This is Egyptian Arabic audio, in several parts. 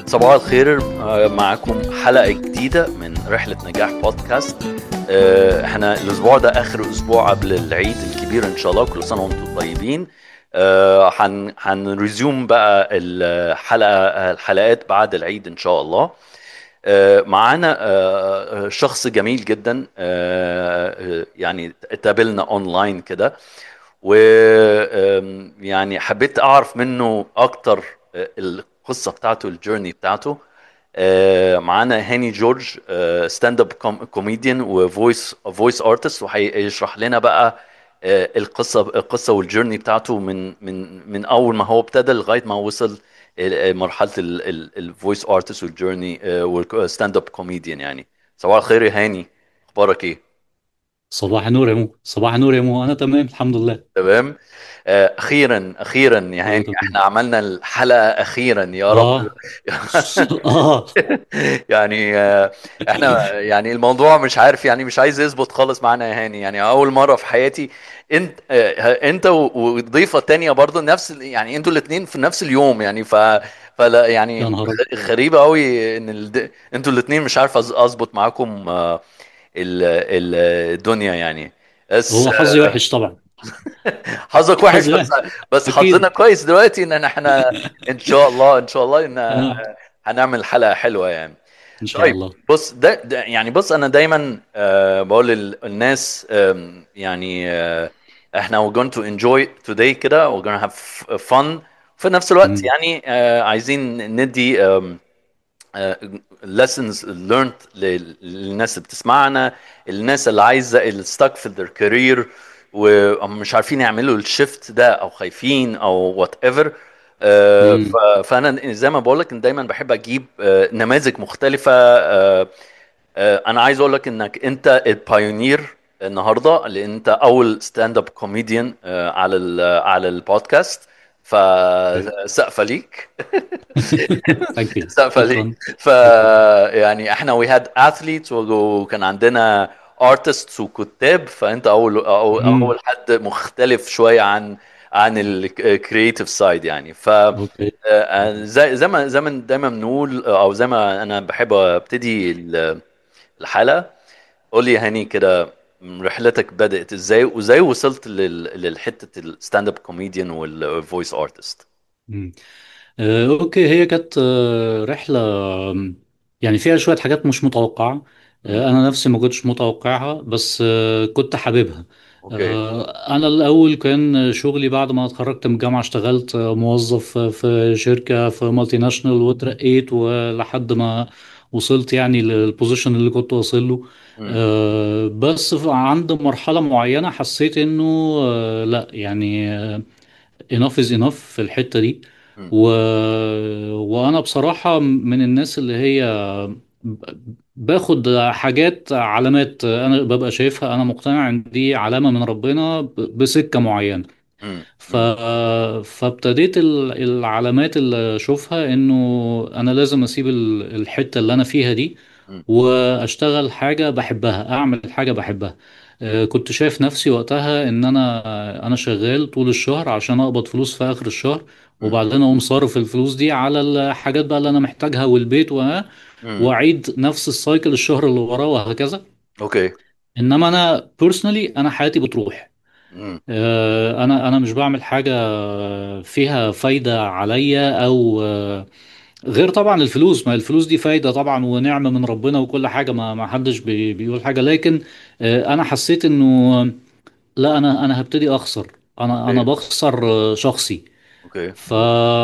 صباح الخير آه، معاكم حلقة جديدة من رحلة نجاح بودكاست آه، احنا الاسبوع ده اخر اسبوع قبل العيد الكبير ان شاء الله كل سنة وانتم طيبين آه، هن هنريزيوم بقى الحلقة الحلقات بعد العيد ان شاء الله آه، معانا آه، شخص جميل جدا آه، آه، يعني اتقابلنا اونلاين كده و آم، يعني حبيت اعرف منه اكتر آه، القصه بتاعته الجيرني بتاعته آه، معانا هاني جورج ستاند اب كوميديان وفويس فويس ارتست وهيشرح لنا بقى آه، القصه القصه والجيرني بتاعته من من من اول ما هو ابتدى لغايه ما وصل آه، مرحله الفويس ارتست والجيرني والستاند اب كوميديان يعني صباح الخير يا هاني اخبارك ايه صباح النور يا مو صباح النور يا مو انا تمام الحمد لله تمام آه، اخيرا اخيرا يا كله هاني تمام احنا عملنا الحلقه اخيرا يا رب اه اه يعني آه، احنا يعني الموضوع مش عارف يعني مش عايز يظبط خالص معانا يا هاني يعني اول مره في حياتي انت آه، انت و- وضيفه تانية برضو نفس ال- يعني انتوا الاثنين في نفس اليوم يعني ف فلا يا يعني نهار غ- ابيض غريبه قوي ان ال... انتوا الاثنين مش عارف أز- اظبط معاكم آه، ال... ال... الدنيا يعني بس هو حظي وحش طبعا حظك وحش حظي بس وحش بس حظنا اكيد كويس دلوقتي ان احنا ان شاء الله ان شاء الله ان اه هنعمل حلقة حلوة يعني ان شاء طيب الله بص ده, ده يعني بص انا دايما آه بقول للناس آم، يعني آه احنا we're going to enjoy today كده we're going to have fun في نفس الوقت مم. يعني آه عايزين ندي آم، آه، lessons learned لل- للناس اللي بتسمعنا الناس اللي عايزه اللي stuck في their career ومش عارفين يعملوا الشيفت ده او خايفين او وات ايفر مم. فانا زي ما بقول لك دايما بحب اجيب آه، نماذج مختلفه آه، آه، انا عايز اقول لك انك انت البايونير النهارده لان انت اول ستاند اب كوميديان على ال على البودكاست فسقفه ليك ثانك يو سقفه ليك شكرا ف شكرا يعني احنا وي هاد اثليتس وكان عندنا ارتستس وكتاب فانت اول أو- مم. اول حد مختلف شويه عن عن الكرييتيف سايد يعني ف اوكي آه، زي زي ما زي ما دايما بنقول او زي ما انا بحب ابتدي ال- الحلقه قول لي يا هاني كده رحلتك بدأت ازاي وازاي وصلت لل- للحته الستاند اب كوميديان والفويس ارتست مم. آه، اوكي هي كانت آه، رحلة آم، يعني فيها شوية حاجات مش متوقعة آه، انا نفسي ما كنتش متوقعها بس آه، كنت حاببها اوكي آه، انا الاول كان شغلي بعد ما اتخرجت من الجامعة اشتغلت آه، موظف في شركة في مالتي ناشونال واترقيت ولحد ما وصلت يعني للبوزيشن اللي كنت واصل له مم. آه، بس ف- عند مرحلة معينة حسيت انه آه، لا يعني آه، enough is enough في الحتة دي مم. و... وأنا بصراحة من الناس اللي هي ب- باخد حاجات علامات أنا ببقى شايفها أنا مقتنع إن دي علامة من ربنا ب- بسكة معينة مم. ف... مم. فابتديت ال- العلامات اللي أشوفها إنه أنا لازم أسيب ال- الحتة اللي أنا فيها دي مم. وأشتغل حاجة بحبها أعمل حاجة بحبها آه، كنت شايف نفسي وقتها إن أنا أنا شغال طول الشهر عشان أقبض فلوس في آخر الشهر مم. وبعدين أقوم صارف الفلوس دي على الحاجات بقى اللي أنا محتاجها والبيت و... مم. وأعيد نفس السايكل الشهر اللي وراه وهكذا اوكي إنما أنا بيرسونالي أنا حياتي بتروح مم. آه، انا انا مش بعمل حاجه فيها فايده عليا او آه، غير طبعا الفلوس ما الفلوس دي فايده طبعا ونعمه من ربنا وكل حاجه ما ما حدش بي- بيقول حاجه لكن آه، انا حسيت انه لا انا انا هبتدي اخسر انا انا اوكي بخسر آه، شخصي اوكي ف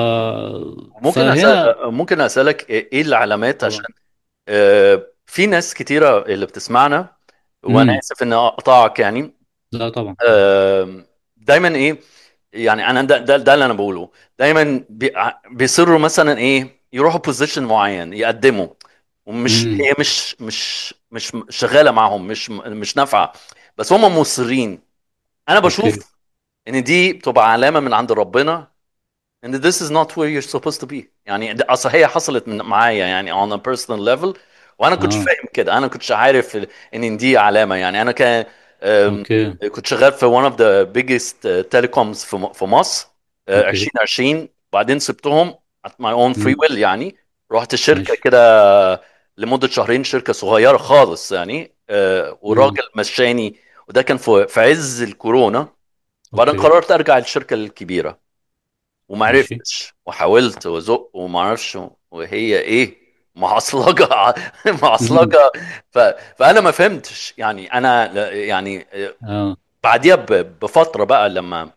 ممكن فهنا أسأل ممكن اسالك ايه العلامات طبعا عشان آه، في ناس كتيره اللي بتسمعنا وانا امم اسف اني اقطعك يعني لا طبعا آه، دايما ايه يعني انا ده, ده, ده اللي انا بقوله دايما بي- بيصروا مثلا ايه يروحوا بوزيشن معين يقدموا ومش امم هي مش مش مش شغاله معاهم مش مش نافعه بس هم مصرين انا اوكي بشوف ان دي بتبقى علامه من عند ربنا and this is not where you're supposed to be يعني ده- اصل هي حصلت من معايا يعني on a personal level وانا كنتش اه فاهم كده انا كنتش عارف ان دي علامه يعني انا كان أم، اوكي كنت شغال في one of the biggest uh, telecoms في م- في مصر uh, اوكي 2020 بعدين سبتهم at my own free امم will يعني رحت الشركه ماشي كده لمده شهرين شركه صغيره خالص يعني آه، امم وراجل مشاني وده كان في في عز الكورونا وبعدين اوكي قررت ارجع للشركه الكبيره وما ماشي عرفتش وحاولت وازق وما اعرفش وهي ايه معصلجه امم معصلجه ف... فانا ما فهمتش يعني انا يعني اه بعديها ب... بفتره بقى لما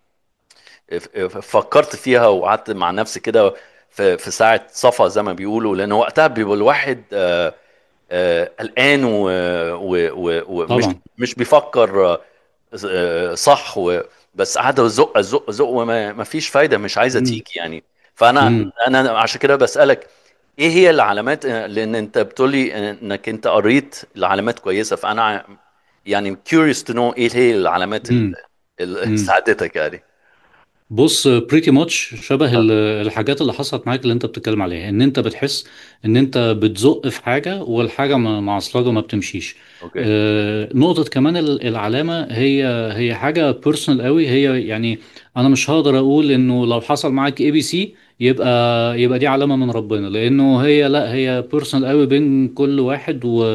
فكرت فيها وقعدت مع نفسي كده في في ساعه صفا زي ما بيقولوا لان وقتها بيبقى الواحد آه، آه، قلقان و- و- و- ومش طبعا مش بيفكر آه، صح و بس قاعد ازق ازق ازق وما ما فيش فايده مش عايزه امم تيجي يعني فانا امم انا عشان كده بسالك ايه هي العلامات آه، لان انت بتقولي انك انت قريت العلامات كويسه فانا ع- يعني curious to know ايه هي العلامات امم اللي امم ساعدتك يعني بص بريتي ماتش شبه آه، ال- الحاجات اللي حصلت معاك اللي انت بتتكلم عليها ان انت بتحس ان انت بتزق في حاجة والحاجة م- معصلجة ما بتمشيش اوكي آه، نقطة كمان ال- العلامة هي هي حاجة بيرسونال قوي هي يعني انا مش هقدر اقول انه لو حصل معاك اي بي سي يبقى يبقى دي علامة من ربنا لانه هي لا هي بيرسونال قوي بين كل واحد و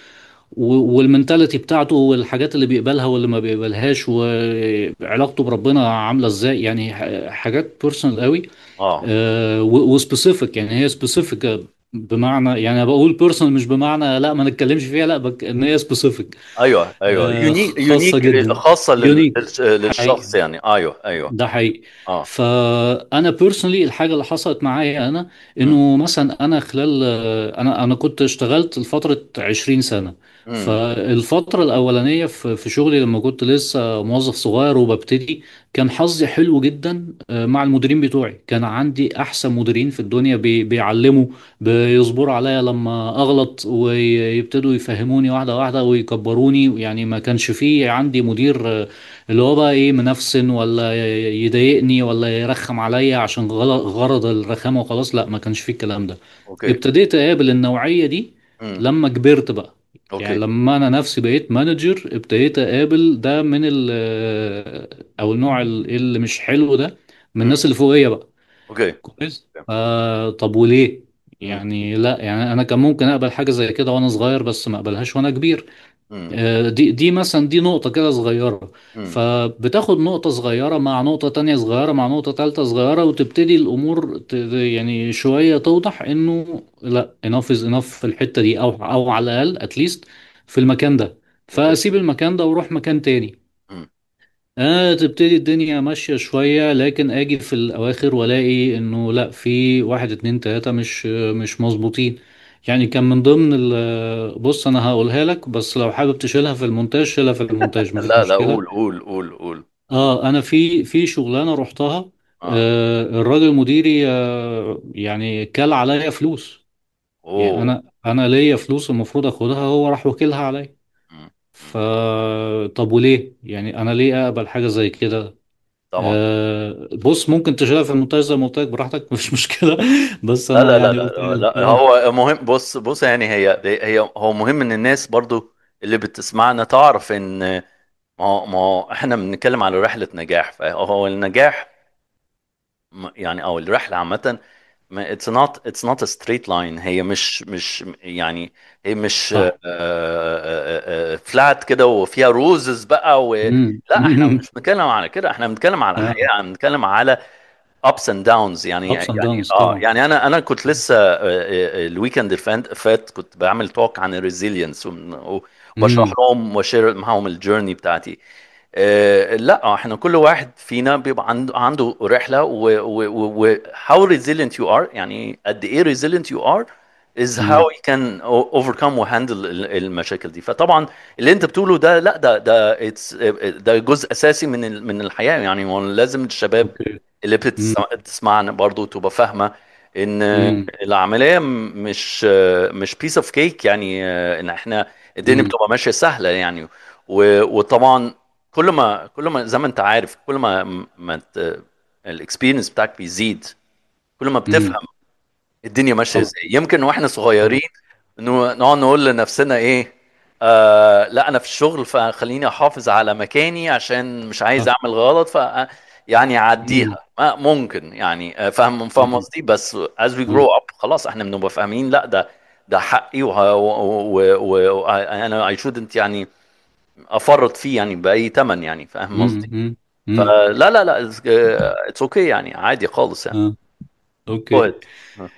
و- والمنتاليتي بتاعته والحاجات اللي بيقبلها واللي ما بيقبلهاش وعلاقته بربنا عاملة ازاي يعني ح- حاجات بيرسونال قوي اه وسبيسيفيك يعني هي سبيسيفيك بمعنى يعني انا بقول بيرسونال مش بمعنى لا ما نتكلمش فيها لا بك ان هي سبيسيفيك ايوه ايوه يونيك خاصة يونيك جدا خاصه لل- يونيك للش- للشخص يعني ايوه ايوه ده حقيقي اه فانا بيرسونلي الحاجه اللي حصلت معايا انا امم انه مثلا انا خلال انا انا كنت اشتغلت لفتره 20 سنه امم فالفتره الاولانيه في في شغلي لما كنت لسه موظف صغير وببتدي كان حظي حلو جدا آه، مع المديرين بتوعي كان عندي احسن مديرين في الدنيا بي- بيعلموا بيصبروا عليا لما اغلط ويبتدوا يفهموني واحده واحده ويكبروني يعني ما كانش فيه عندي مدير اللي هو بقى ايه منفسن ولا يضايقني ولا يرخم عليا عشان غل- غرض الرخامة وخلاص لا ما كانش فيه الكلام ده اوكي ابتديت اقابل النوعية دي امم لما كبرت بقى يعني اوكي لما انا نفسي بقيت مانجر ابتديت اقابل ده من ال او النوع ال- اللي مش حلو ده من امم الناس اللي فوقيا بقى اوكي كويس آه طب وليه امم يعني لا يعني انا كان ممكن اقبل حاجة زي كده وانا صغير بس ما اقبلهاش وانا كبير امم آه، دي دي مثلا دي نقطة كده صغيرة امم فبتاخد نقطة صغيرة مع نقطة تانية صغيرة مع نقطة تالتة صغيرة وتبتدي الأمور ت- يعني شوية توضح إنه لا enough is enough في الحتة دي أو أو على الأقل أتليست في المكان ده اوكي فأسيب المكان ده وأروح مكان تاني امم آه تبتدي الدنيا ماشية شوية لكن أجي في الأواخر وألاقي إنه لأ في واحد اتنين تلاتة مش مش مظبوطين يعني كان من ضمن ال بص أنا هقولها لك بس لو حابب تشيلها في المونتاج شيلها في المونتاج مفيش لا لا مشكلة قول قول قول قول آه أنا في في شغلانة رحتها اه آه الراجل مديري آه يعني كل عليا فلوس يعني اوه أنا أنا ليا فلوس المفروض أخدها هو راح وكيلها عليا مم. ف مم. طب وليه يعني أنا ليه أقبل حاجة زي كده طبعا آه بص ممكن تشيلها في المونتاج زي ما قلت لك براحتك مفيش مشكلة بس لا انا لا لا يعني قلت لا لك لا اه هو مهم بص بص يعني هي هي هو مهم ان الناس برضو اللي بتسمعنا تعرف ان ما هو ما هو احنا بنتكلم على رحلة نجاح فهو النجاح م- يعني او الرحلة عامة ما it's not it's not a straight line هي مش مش يعني هي مش صح فلات كده وفيها روزز بقى و امم لا احنا مش بنتكلم على كده احنا بنتكلم على اه حياة بنتكلم على ups and downs يعني ups and يعني downs اه طبعا يعني انا انا كنت لسه آه، آه، الويكند اللي فات فات كنت بعمل توك عن الريزيلينس وبشرح امم لهم واشير معاهم الجيرني بتاعتي آه، لا احنا كل واحد فينا بيبقى عنده عنده رحله و و و و- how resilient you are يعني قد ايه resilient you are is how امم you can o- overcome وhandle ال- المشاكل دي فطبعا اللي انت بتقوله ده لا ده ده it's ده جزء اساسي من ال- من الحياه يعني هو لازم الشباب اوكي اللي امم بتسمع- بتسمعنا برضو تبقى فاهمة ان امم العملية م- مش مش بيس اوف كيك يعني ان احنا الدنيا امم بتبقى ماشية سهلة يعني و- وطبعا كل ما كل ما زي ما انت عارف كل ما ما الاكسبيرينس بتاعك بيزيد كل ما امم بتفهم الدنيا ماشيه طبعا ازاي يمكن واحنا صغيرين طبعا انه نقعد نقول لنفسنا ايه آه لا انا في الشغل فخليني احافظ على مكاني عشان مش عايز صح اعمل غلط ف يعني امم عديها ما ممكن يعني آه، فاهم فاهم امم قصدي بس as we grow اه up خلاص احنا بنبقى فاهمين لا ده ده حقي وه- و- و- وانا I shouldn't يعني افرط فيه يعني باي ثمن يعني فاهم قصدي امم امم فلا لا لا اتس اوكي يعني عادي خالص يعني اه go اوكي ahead اه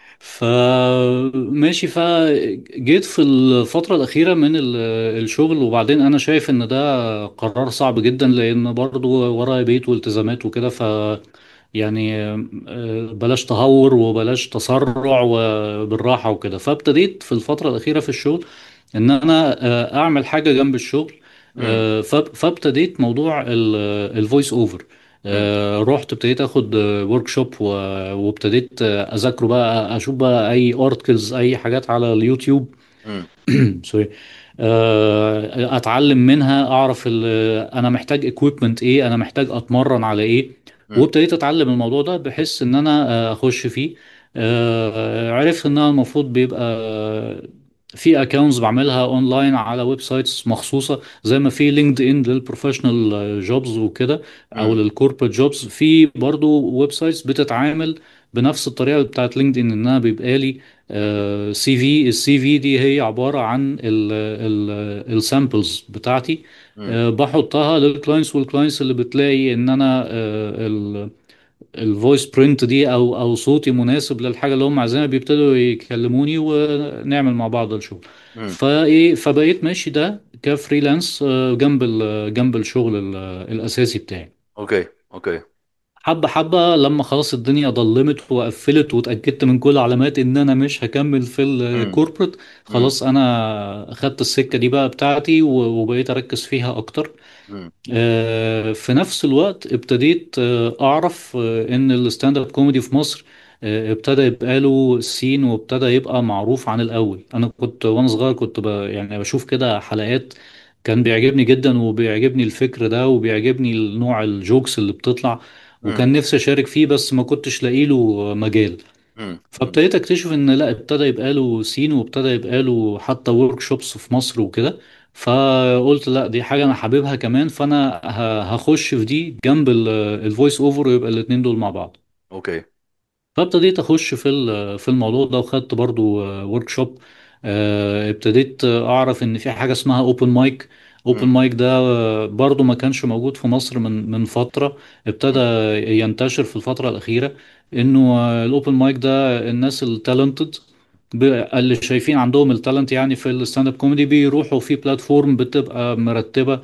فماشي فجيت في الفترة الأخيرة من ال- الشغل وبعدين أنا شايف إن ده قرار صعب جدا لأن برضو ورايا بيت والتزامات وكده ف يعني آه، بلاش تهور وبلاش تسرع وبالراحة وكده فابتديت في الفترة الأخيرة في الشغل إن أنا آه، أعمل حاجة جنب الشغل امم آه، فاب- فابتديت موضوع الفويس اوفر امم رحت ابتديت اخد ورك شوب وابتديت آه، اذاكره بقى اشوف بقى اي ارتكلز اي حاجات على اليوتيوب امم سوري آه، اتعلم منها اعرف ال- انا محتاج اكويبمنت ايه انا محتاج اتمرن على ايه امم وابتديت اتعلم الموضوع ده بحيث ان انا آه، اخش فيه آه، عرفت ان انا المفروض بيبقى في اكونتس بعملها اونلاين على ويب سايتس مخصوصه زي ما في لينكد ان للبروفيشنال جوبز وكده او امم للكوربريت جوبز في برضو ويب سايتس بتتعامل بنفس الطريقه بتاعت لينكد ان انها بيبقى لي سي في السي في دي هي عباره عن السامبلز بتاعتي امم آه، بحطها للكلاينتس والكلاينتس اللي بتلاقي ان انا الفويس برنت دي او او صوتي مناسب للحاجه اللي هم عايزينها بيبتدوا يكلموني ونعمل مع بعض الشغل امم فايه فبقيت ماشي ده كفريلانس آه، جنب ال- جنب الشغل ال- الاساسي بتاعي اوكي اوكي حبة حبة لما خلاص الدنيا ضلمت وقفلت واتأكدت من كل علامات ان انا مش هكمل في امم الكوربريت امم خلاص انا خدت السكة دي بقى بتاعتي و- وبقيت اركز فيها اكتر امم آه، في نفس الوقت ابتديت آه، اعرف آه، ان الستاند اب كوميدي في مصر آه، ابتدى يبقى له سين وابتدى يبقى معروف عن الاول انا كنت وانا صغير كنت ب... يعني بشوف كده حلقات كان بيعجبني جدا وبيعجبني الفكر ده وبيعجبني نوع الجوكس اللي بتطلع امم وكان نفسي اشارك فيه بس ما كنتش لاقي له مجال امم فابتديت اكتشف ان لا ابتدى يبقى له سين وابتدى يبقى له حتى ورك شوبس في مصر وكده فقلت لا دي حاجة انا حاببها كمان فانا ه- هخش في دي جنب الفويس اوفر ويبقى الاتنين دول مع بعض اوكي فابتديت اخش في ال- في الموضوع ده وخدت برضو ورك شوب ابتديت اعرف ان في حاجه اسمها اوبن مايك اوبن امم مايك ده آه، برضو ما كانش موجود في مصر من من فتره ابتدى ينتشر في الفتره الاخيره انه الاوبن مايك ده الناس التالنتد اللي شايفين عندهم التالنت يعني في الستاند اب كوميدي بيروحوا في بلاتفورم بتبقى مرتبه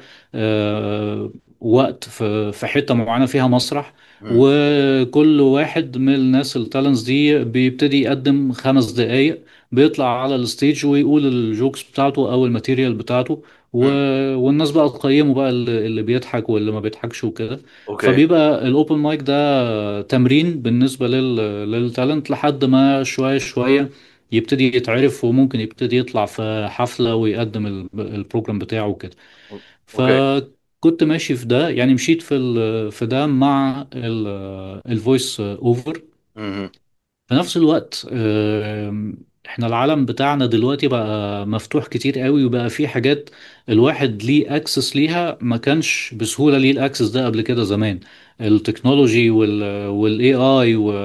آه، وقت في في حته معينه فيها مسرح امم وكل واحد من الناس التالنتس دي بيبتدي يقدم خمس دقايق بيطلع على الستيج ويقول الجوكس بتاعته او الماتيريال بتاعته و... امم والناس بقى تقيمه بقى اللي اللي بيضحك واللي ما بيضحكش وكده اوكي فبيبقى الاوبن مايك ده تمرين بالنسبة لل... للتالنت لحد ما شوية شوية يبتدي يتعرف وممكن يبتدي يطلع في حفلة ويقدم ال- البروجرام بتاعه وكده اوكي فكنت ماشي في ده يعني مشيت في ال... في ده مع الفويس اوفر امم في نفس الوقت آم، احنا العالم بتاعنا دلوقتي بقى مفتوح كتير قوي وبقى في حاجات الواحد ليه اكسس ليها ما كانش بسهولة ليه الاكسس ده قبل كده زمان التكنولوجي وال والاي اي و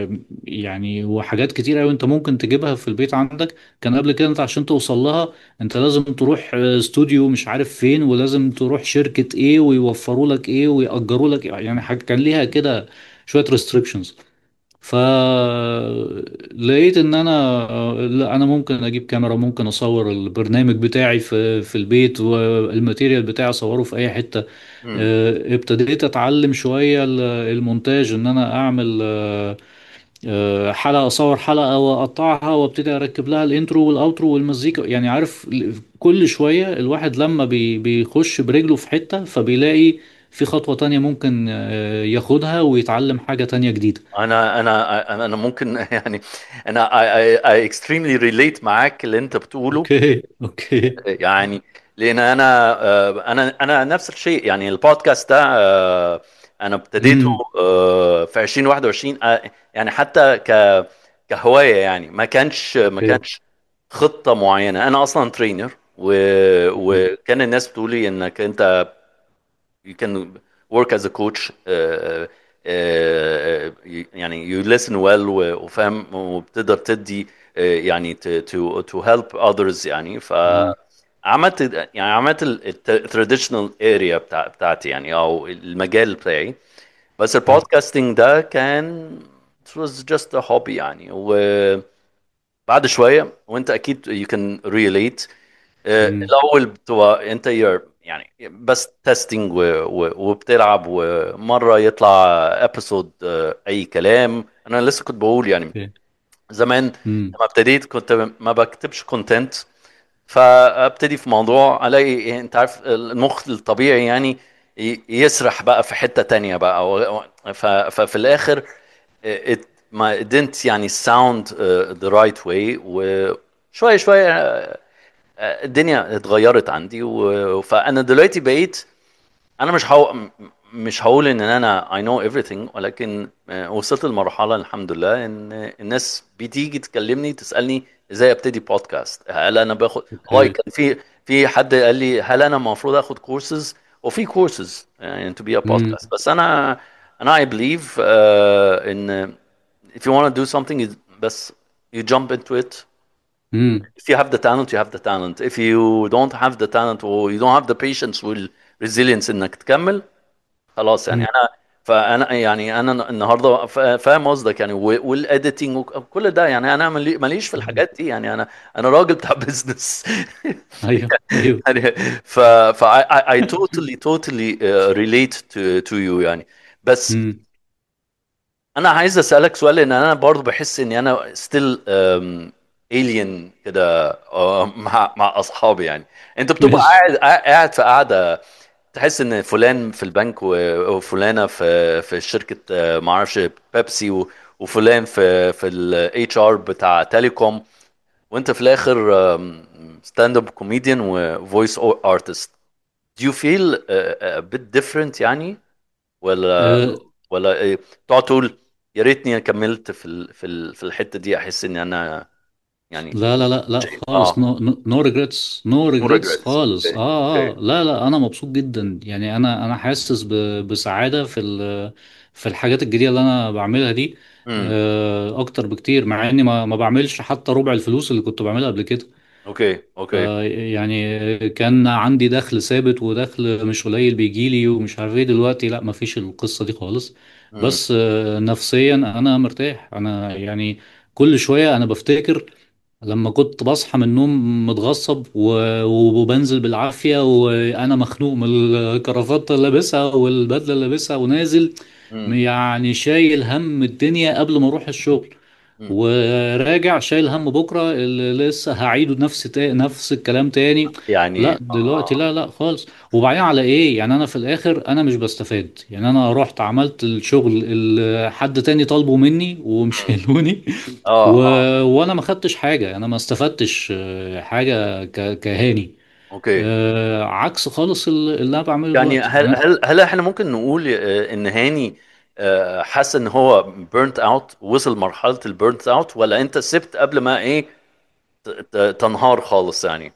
يعني وحاجات كتير قوي انت ممكن تجيبها في البيت عندك كان قبل كده انت عشان توصل لها انت لازم تروح آه، استوديو مش عارف فين ولازم تروح شركة ايه ويوفروا لك ايه ويأجروا لك إيه. يعني حاجة كان ليها كده شوية restrictions فلقيت ان انا لا انا ممكن اجيب كاميرا ممكن اصور البرنامج بتاعي في في البيت والماتيريال بتاعي اصوره في اي حتة امم آه، ابتديت اتعلم شوية ال- المونتاج ان انا اعمل آه، آه، حلقة اصور حلقة واقطعها وابتدي اركب لها الانترو والاوترو والمزيكا يعني عارف كل شوية الواحد لما بي- بيخش برجله في حتة فبيلاقي في خطوة تانية ممكن آه، ياخدها ويتعلم حاجة تانية جديدة انا انا انا أنا ممكن يعني انا I, I, I extremely relate معاك اللي انت بتقوله اوكي اوكي يعني لان انا آه، انا انا نفس الشيء يعني البودكاست ده آه، انا ابتديته امم آه، في 2021 آه، يعني حتى ك كهوايه يعني ما كانش ما اوكي كانش خطه معينه انا اصلا ترينر و... وكان الناس بتقول لي انك انت you can work as a coach uh, يعني you listen well و- وفاهم وبتقدر تدي آه، يعني to to to help others يعني ف اه عملت يعني عملت التراديشنال اريا بتاع بتاعتي يعني او المجال بتاعي بس حلو البودكاستنج ده كان it was just a hobby يعني وبعد شوية وانت اكيد you can relate آه، مم. الاول بتبقى انت you're يعني بس تيستنج وبتلعب ومرة يطلع ابيسود اي كلام انا لسه كنت بقول يعني اوكي زمان مم. لما ابتديت كنت ما بكتبش كونتنت فابتدي في موضوع الاقي إيه، انت عارف المخ الطبيعي يعني ي- يسرح بقى في حتة تانية بقى و- ف- ففي الاخر it ما it didn't يعني sound uh, the right way وشوية شوية آه، الدنيا اتغيرت عندي و... فانا دلوقتي بقيت انا مش هو... مش هقول ان انا I know everything ولكن آه، وصلت لمرحلة الحمد لله ان الناس بتيجي تكلمني تسألني ازاي ابتدي بودكاست هل انا باخد هاي اوكي كان في في حد قال لي هل انا المفروض اخد كورسز وفي كورسز يعني to be a مم. podcast بس انا انا I believe uh, ان if you want to do something you- بس you jump into it مم. if you have the talent you have the talent if you don't have the talent or you don't have the patience والresilience انك تكمل خلاص يعني مم. انا فانا يعني انا النهارده فا- فاهم قصدك يعني والاديتنج وكل ده يعني انا مالي- ماليش في الحاجات دي يعني انا انا راجل بتاع بزنس ايوه ايوه يعني ف ف I, I I totally totally uh, relate to to you يعني بس مم. انا عايز اسالك سؤال لان انا برضو بحس اني انا ستيل alien كده آه، مع مع اصحابي يعني انت بتبقى ماشي قاعد قاعد في قاعده تحس ان فلان في البنك و- وفلانه في في شركه آه، ما اعرفش بيبسي و- وفلان في في الاتش ار بتاع تيليكوم وانت في الاخر ستاند اب كوميديان وفويس ارتست do you feel uh, a bit different يعني ولا أه ولا إيه؟ تقعد تقول يا ريتني كملت في ال... في ال... في الحته دي احس ان انا يعني لا لا لا لا شيء خالص اه نو نو ريجريتس نو no ريجريتس regrets خالص اوكي اه اوكي اه لا لا انا مبسوط جدا يعني انا انا حاسس ب- بسعادة في ال- في الحاجات الجديدة اللي انا بعملها دي امم آه اكتر بكتير مع اني ما ما بعملش حتى ربع الفلوس اللي كنت بعملها قبل كده اوكي اوكي آه يعني كان عندي دخل ثابت ودخل مش قليل بيجيلي ومش عارف ايه دلوقتي لا ما فيش القصة دي خالص امم بس آه نفسيا انا مرتاح انا يعني كل شوية انا بفتكر لما كنت بصحى من النوم متغصب و- وبنزل بالعافية وأنا مخنوق من الكرافات اللي لابسها والبدلة اللي لابسها ونازل امم يعني شايل هم الدنيا قبل ما أروح الشغل امم وراجع شايل هم بكرة اللي لسه هعيده نفس تا... نفس الكلام تاني يعني لا دلوقتي آه. لا لا خالص وبعدين على ايه يعني انا في الاخر انا مش بستفاد يعني انا رحت عملت الشغل اللي حد تاني طالبه مني مم. ومشيلوني و... اه اه وانا ما خدتش حاجه انا ما استفدتش آه، حاجه ك... كهاني اوكي آه، عكس خالص ال- اللي انا بعمله يعني دلوقتي هل يعني هل هل احنا ممكن نقول آه، ان هاني آه، حس ان هو بيرنت اوت وصل مرحله البيرنت اوت ولا انت سبت قبل ما ايه ت- ت- تنهار خالص يعني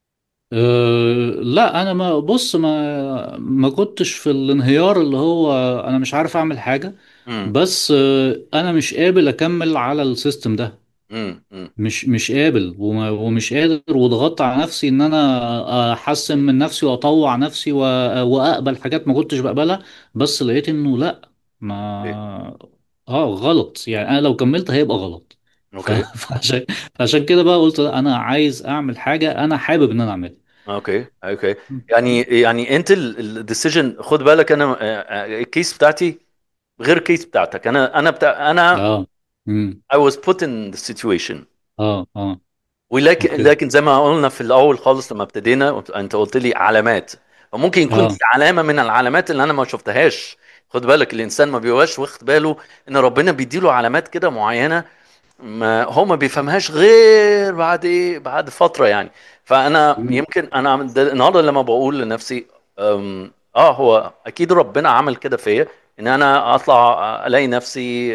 أه لا انا ما بص ما ما كنتش في الانهيار اللي هو انا مش عارف اعمل حاجه امم بس أه انا مش قابل اكمل على السيستم ده امم امم مش مش قابل وما- ومش قادر وضغطت على نفسي ان انا احسن من نفسي واطوع نفسي و- واقبل حاجات ما كنتش بقبلها بس لقيت انه لا اوكي ما اه غلط يعني انا لو كملت هيبقى غلط ف- اوكي فعشان فعشان كده بقى قلت لا انا عايز اعمل حاجة انا حابب ان انا اعملها اوكي اوكي يعني يعني انت الديسيجن خد بالك انا آه، آه، الكيس بتاعتي غير الكيس بتاعتك انا انا بتاع انا اه امم I was put in the situation اه اه ولكن اوكي لكن زي ما قلنا في الاول خالص لما ابتدينا انت قلت لي علامات فممكن يكون دي اه علامه من العلامات اللي انا ما شفتهاش خد بالك الانسان ما بيبقاش واخد باله ان ربنا بيديله علامات كده معينه ما هو ما بيفهمهاش غير بعد ايه بعد فتره يعني فانا مم. يمكن انا ده النهارده لما بقول لنفسي أم، اه هو اكيد ربنا عمل كده فيا ان انا اطلع الاقي نفسي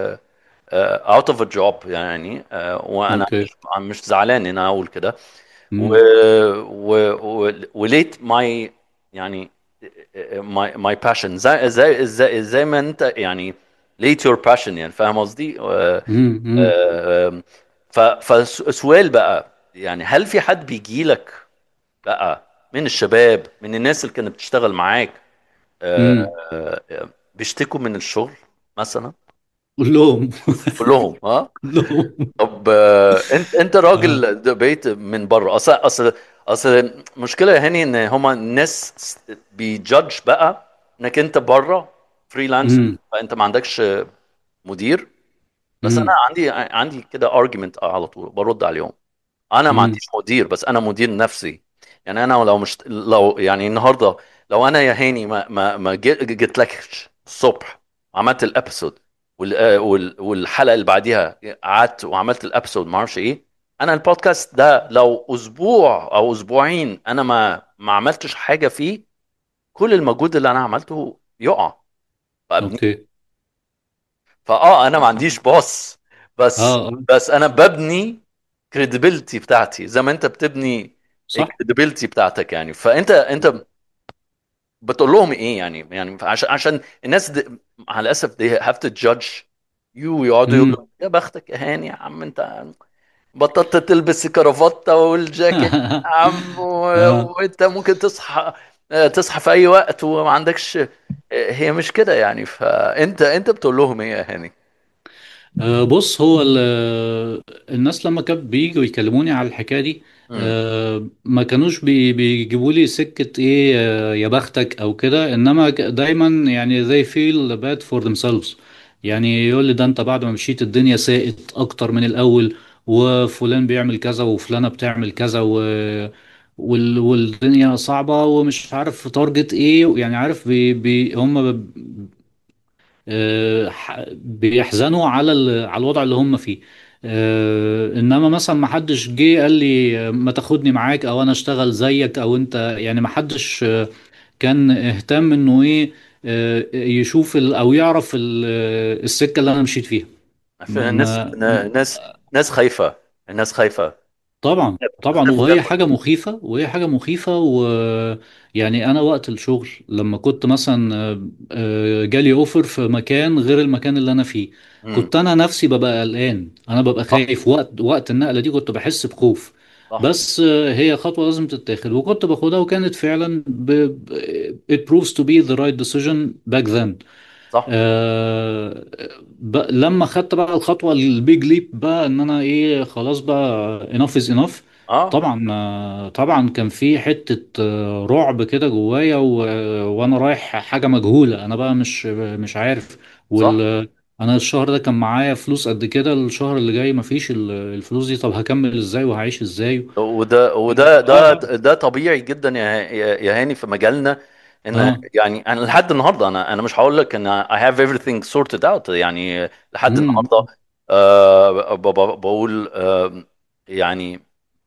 اوت اوف ا جوب يعني آه، وانا اوكي مش مش زعلان ان انا اقول كده و امم و و وليت ماي يعني ماي ماي باشن زي زي زي زي ما انت يعني لقيت your passion يعني فاهم قصدي آه، مم. مم. آه، ف- فالسؤال بقى يعني هل في حد بيجي لك بقى من الشباب من الناس اللي كانت بتشتغل معاك آه، مم. آه، بيشتكوا من الشغل مثلا قول لهم كلهم ها قول لهم طب آه، انت انت اه راجل ده بقيت من بره اصل اصل اصل المشكله يا هاني ان هما الناس بيجادج بقى انك انت بره فريلانسر مم. فانت ما عندكش مدير بس انا مم. عندي عندي كده ارجيومنت على طول برد عليهم انا ما مم. عنديش مدير بس انا مدير نفسي يعني انا لو مش لو يعني النهارده لو انا يا هاني ما ما ما جيت جيت لك الصبح وعملت الابيسود وال آه، وال- والحلقه اللي بعديها قعدت وعملت الابيسود ما اعرفش ايه انا البودكاست ده لو اسبوع او اسبوعين انا ما ما عملتش حاجه فيه كل المجهود اللي انا عملته يقع فاهمني اوكي فاه انا ما عنديش بوس اه بس اه بس انا ببني credibility بتاعتي زي ما انت بتبني صح credibility بتاعتك يعني فانت انت بتقول لهم ايه يعني يعني عشان عشان الناس دي مع الاسف they have to judge you يقعدوا مم. يقولوا يا بختك يا هاني يا عم انت بطلت تلبس الكرافته والجاكيت يا عم اه و- وانت ممكن تصحى تصحى في اي وقت وما عندكش هي مش كده يعني فانت انت بتقول لهم ايه يا هاني آه، بص هو ال- آه، الناس لما كانوا بييجوا يكلموني على الحكايه دي امم آه، ما كانوش بي- بيجيبوا لي سكه ايه آه، يا بختك او كده انما ك- دايما يعني they feel bad for themselves يعني يقول لي ده انت بعد ما مشيت الدنيا ساءت اكتر من الاول وفلان بيعمل كذا وفلانه بتعمل كذا و وال... والدنيا صعبة ومش عارف تارجت ايه يعني عارف بي... بي... هم آه، ح- بيحزنوا على ال- على الوضع اللي هم فيه آه، انما مثلا ما حدش جه قال لي آه، ما تاخدني معاك او انا اشتغل زيك او انت يعني ما حدش آه، كان اهتم انه ايه آه، يشوف ال- او يعرف ال- آه، السكة اللي انا مشيت فيها ما الناس ما الناس ناس خايفه الناس خايفه طبعا طبعا بيخافوا وهي ياخد حاجة مخيفة وهي حاجة مخيفة ويعني أنا وقت الشغل لما كنت مثلا آه، آه، جالي أوفر في مكان غير المكان اللي أنا فيه امم كنت أنا نفسي ببقى قلقان أنا ببقى صح خايف وقت وقت النقلة دي كنت بحس بخوف صح بس آه، هي خطوة لازم تتاخد وكنت باخدها وكانت فعلا ب... ب- it proves to be the right decision back then صح آه ب... لما خدت بقى الخطوة البيج ليب بقى ان انا ايه خلاص بقى enough is enough اه طبعا آه طبعا كان في حتة آه رعب كده جوايا و... وانا رايح حاجة مجهولة انا بقى مش مش عارف صح وال انا الشهر ده كان معايا فلوس قد كده الشهر اللي جاي مفيش ال- الفلوس دي طب هكمل ازاي وهعيش ازاي وده وده ده اه ده طبيعي جدا يا يا يا هاني في مجالنا ان اه يعني انا لحد النهارده انا انا مش هقول لك ان I have everything sorted out يعني لحد امم النهارده آه ب- ب- بقول آه يعني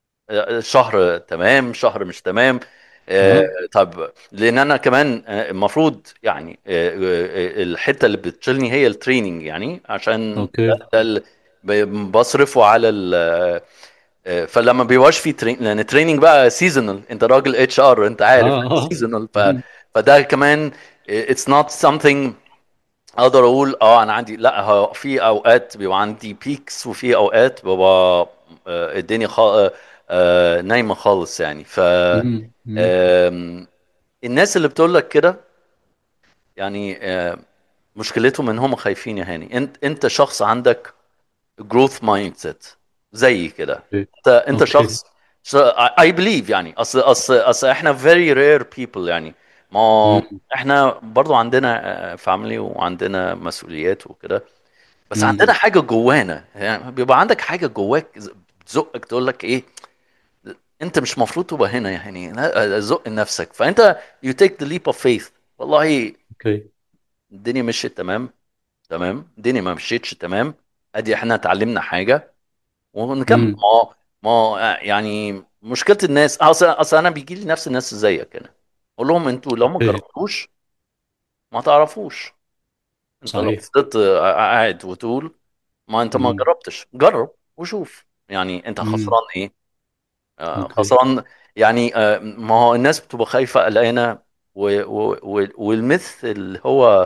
شهر تمام شهر مش تمام آه، اه طب لان انا كمان آه، المفروض يعني آه، آه، الحته اللي بتشيلني هي التريننج يعني عشان ده, اوكي ده اللي ب- بصرفه على ال آه، فلما بيبقاش في ترين لان التريننج بقى سيزونال انت راجل اتش ار انت عارف اه اه سيزونال ف مم. فده كمان اتس نوت something اقدر اقول اه انا عندي لا هو في اوقات بيبقى عندي بيكس وفي اوقات بيبقى آه، الدنيا خا... آه، آه، نايمه خالص يعني ف مم. مم. آم، الناس اللي بتقول لك كده يعني آه، مشكلتهم ان هم خايفين يا هاني انت انت شخص عندك جروث مايند سيت زي كده اوكي انت انت اوكي شخص اي بليف يعني اصل اصل اصل احنا very rare people يعني ما مم. احنا برضو عندنا فاميلي وعندنا مسؤوليات وكده بس مم. عندنا حاجه جوانا يعني بيبقى عندك حاجه جواك بتزقك تقول لك ايه انت مش مفروض تبقى هنا يعني لا، زق نفسك فانت you take the leap of faith والله اوكي الدنيا مشيت تمام تمام الدنيا ما مشيتش تمام ادي احنا اتعلمنا حاجه ونكمل امم ما ما يعني مشكله الناس اصل اصل انا بيجي لي نفس الناس زيك هنا اقول لهم انتوا لو ما اوكي جربتوش ما تعرفوش انت لو صحيح فضلت قاعد وتقول ما انت ما امم جربتش جرب وشوف يعني انت امم خسران ايه آه، اوكي خسران يعني آه، ما هو الناس بتبقى خايفة قلقانة و- و- و- والميث اللي هو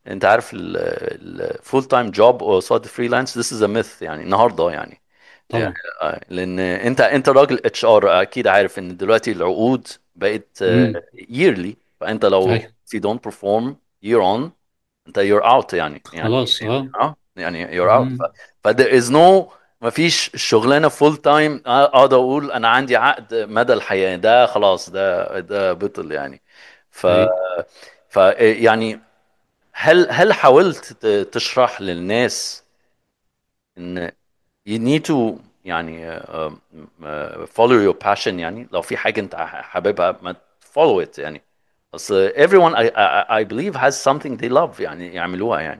انت عارف الفول تايم جوب قصاد فريلانس this is a myth يعني النهارده يعني يعني، طبعا آه، لان انت انت راجل اتش ار اكيد عارف ان دلوقتي العقود بقت امم ييرلي فانت لو ايوه if you don't perform year on انت you're out يعني يعني خلاص اه اه يعني you're out ف, امم ف there is no ما فيش شغلانه فول تايم اقدر اقول انا عندي عقد مدى الحياه ده خلاص ده ده بطل يعني ف حقيقي ف يعني هل هل حاولت ت- تشرح للناس ان you need to يعني uh, uh, follow your passion يعني لو في حاجة انت حاببها ما follow it يعني بس everyone I, I, I believe has something they love يعني يعملوها يعني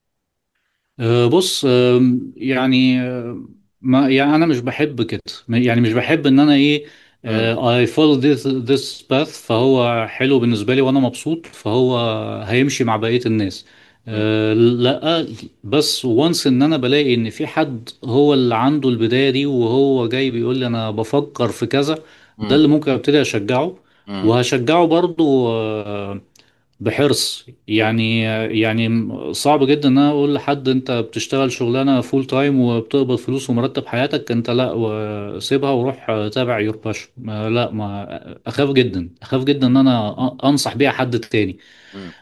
أه بص أم، يعني أه، ما يعني انا مش بحب كده يعني مش بحب ان انا ايه امم أه، I follow this this path فهو حلو بالنسبه لي وانا مبسوط فهو هيمشي مع بقيه الناس أه لا بس وانس ان انا بلاقي ان في حد هو اللي عنده البدايه دي وهو جاي بيقول لي انا بفكر في كذا ده امم اللي ممكن ابتدي اشجعه امم وهشجعه برضو أه، بحرص يعني يعني صعب جدا ان انا اقول لحد انت بتشتغل شغلانه فول تايم وبتقبض فلوس ومرتب حياتك انت لا وسيبها وروح تابع يور باشن ما لا ما اخاف جدا اخاف جدا ان انا أ- انصح بيها حد تاني امم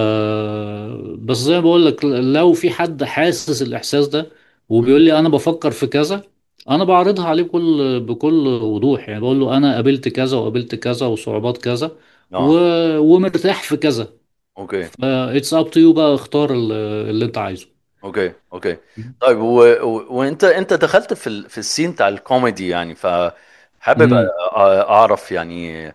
أه بس زي ما بقول لك لو في حد حاسس الاحساس ده امم وبيقول لي انا بفكر في كذا انا بعرضها عليه بكل بكل وضوح يعني بقول له انا قابلت كذا وقابلت كذا وصعوبات كذا و... اه ومرتاح في كذا اوكي اتس اب تو يو بقى اختار ال- اللي انت عايزه اوكي اوكي طيب و... و... وانت انت دخلت في ال... في السين بتاع الكوميدي يعني فحابب أ- امم أ- اعرف يعني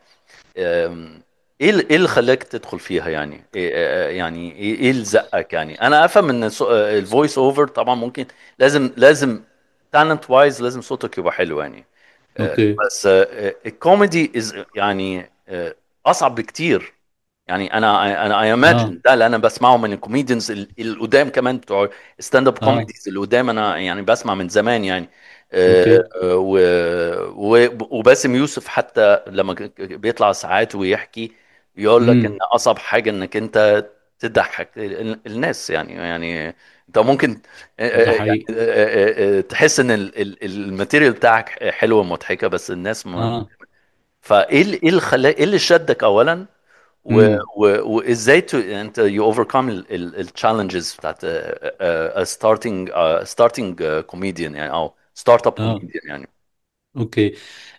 أم، ايه ال- ايه اللي خلاك تدخل فيها يعني إيه آه، يعني ايه إيه اللي زقك يعني انا افهم ان الفويس اوفر طبعا ممكن لازم لازم تالنت وايز لازم صوتك يبقى حلو يعني آه، اوكي بس الكوميدي از يعني آه، اصعب بكتير يعني انا انا اي اه imagine ده اللي انا بسمعه من الكوميديانز القدام كمان بتوع ستاند اب اه كوميديز اللي قدام انا يعني بسمع من زمان يعني آه، اوكي آه، و- و- وباسم يوسف حتى لما ك- ك- بيطلع ساعات ويحكي يقول لك ان امم اصعب حاجه انك انت تضحك ال- الناس يعني يعني انت ممكن آه، ده آه، يعني حقيقي آه، آه، آه، تحس ان ال- ال- الماتيريال بتاعك حلوه ومضحكه بس الناس ما اه فايه اللي ايه اللي خلاك ايه اللي شدك اولا و... امم و... وازاي ت... انت يو اوفركم التشالنجز بتاعت ستارتنج ستارتنج كوميديان يعني او ستارت اب اه كوميديان يعني اوكي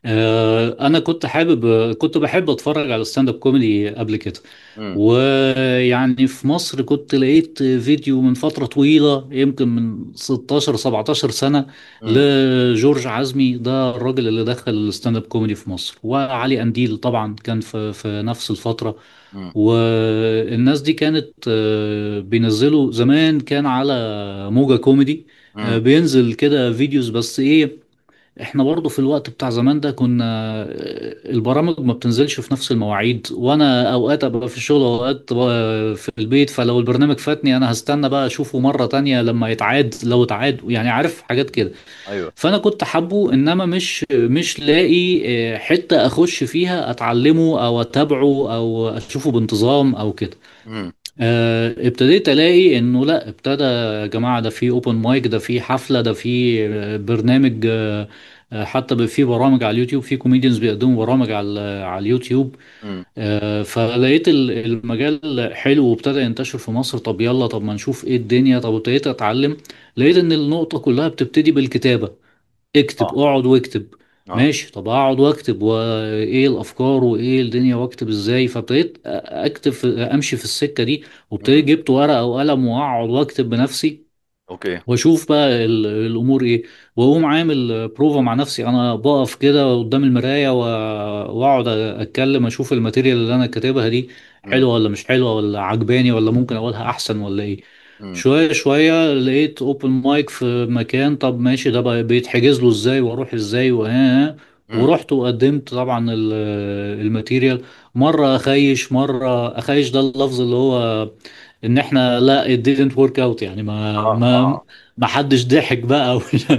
آه انا كنت حابب كنت بحب اتفرج على ستاند اب كوميدي قبل كده امم ويعني في مصر كنت لقيت فيديو من فترة طويلة يمكن من 16 17 سنة امم لجورج عزمي ده الراجل اللي دخل الستاند اب كوميدي في مصر وعلي قنديل طبعا كان في في نفس الفترة امم والناس دي كانت آه، بينزلوا زمان كان على موجة كوميدي آه، امم بينزل كده فيديوز بس ايه احنا برضو في الوقت بتاع زمان ده كنا البرامج ما بتنزلش في نفس المواعيد وانا اوقات ابقى في الشغل واوقات بقى في البيت فلو البرنامج فاتني انا هستنى بقى اشوفه مرة تانية لما يتعاد لو اتعاد يعني عارف حاجات كده ايوه فانا كنت حابه انما مش مش لاقي اه، حتة اخش فيها اتعلمه او اتابعه او اشوفه بانتظام او كده امم آه، ابتديت الاقي انه لا ابتدى يا جماعه ده في اوبن مايك ده في حفله ده في آه، برنامج آه، آه، حتى ب- في برامج على اليوتيوب في كوميديانز بيقدموا برامج على على اليوتيوب امم آه، فلقيت ال- المجال حلو وابتدى ينتشر في مصر طب يلا طب ما نشوف ايه الدنيا طب ابتديت اتعلم لقيت ان النقطه كلها بتبتدي بالكتابه اكتب اه اقعد واكتب اه ماشي طب اقعد واكتب وايه الافكار وايه الدنيا واكتب ازاي فابتديت اكتب في امشي في السكه دي وابتديت امم جبت ورقه وقلم واقعد واكتب بنفسي اوكي واشوف بقى ال- الامور ايه واقوم عامل بروفا مع نفسي انا بقف كده قدام المرايه و- واقعد اتكلم اشوف الماتيريال اللي انا كاتبها دي امم حلوه ولا مش حلوه ولا عجباني ولا ممكن اقولها احسن ولا ايه امم شويه شويه لقيت اوبن مايك في مكان طب ماشي ده بقى بيتحجز له ازاي واروح ازاي وها امم ورحت وقدمت طبعا ال- الماتيريال مره اخيش مره اخيش ده اللفظ اللي هو ان احنا لا it didn't work out يعني ما اه ما اه ما حدش ضحك بقى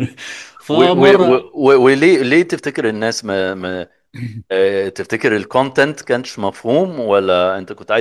و- و- فمره و- و- وليه ليه تفتكر الناس ما, ما آه، تفتكر الكونتنت كانش مفهوم ولا انت كنت عايز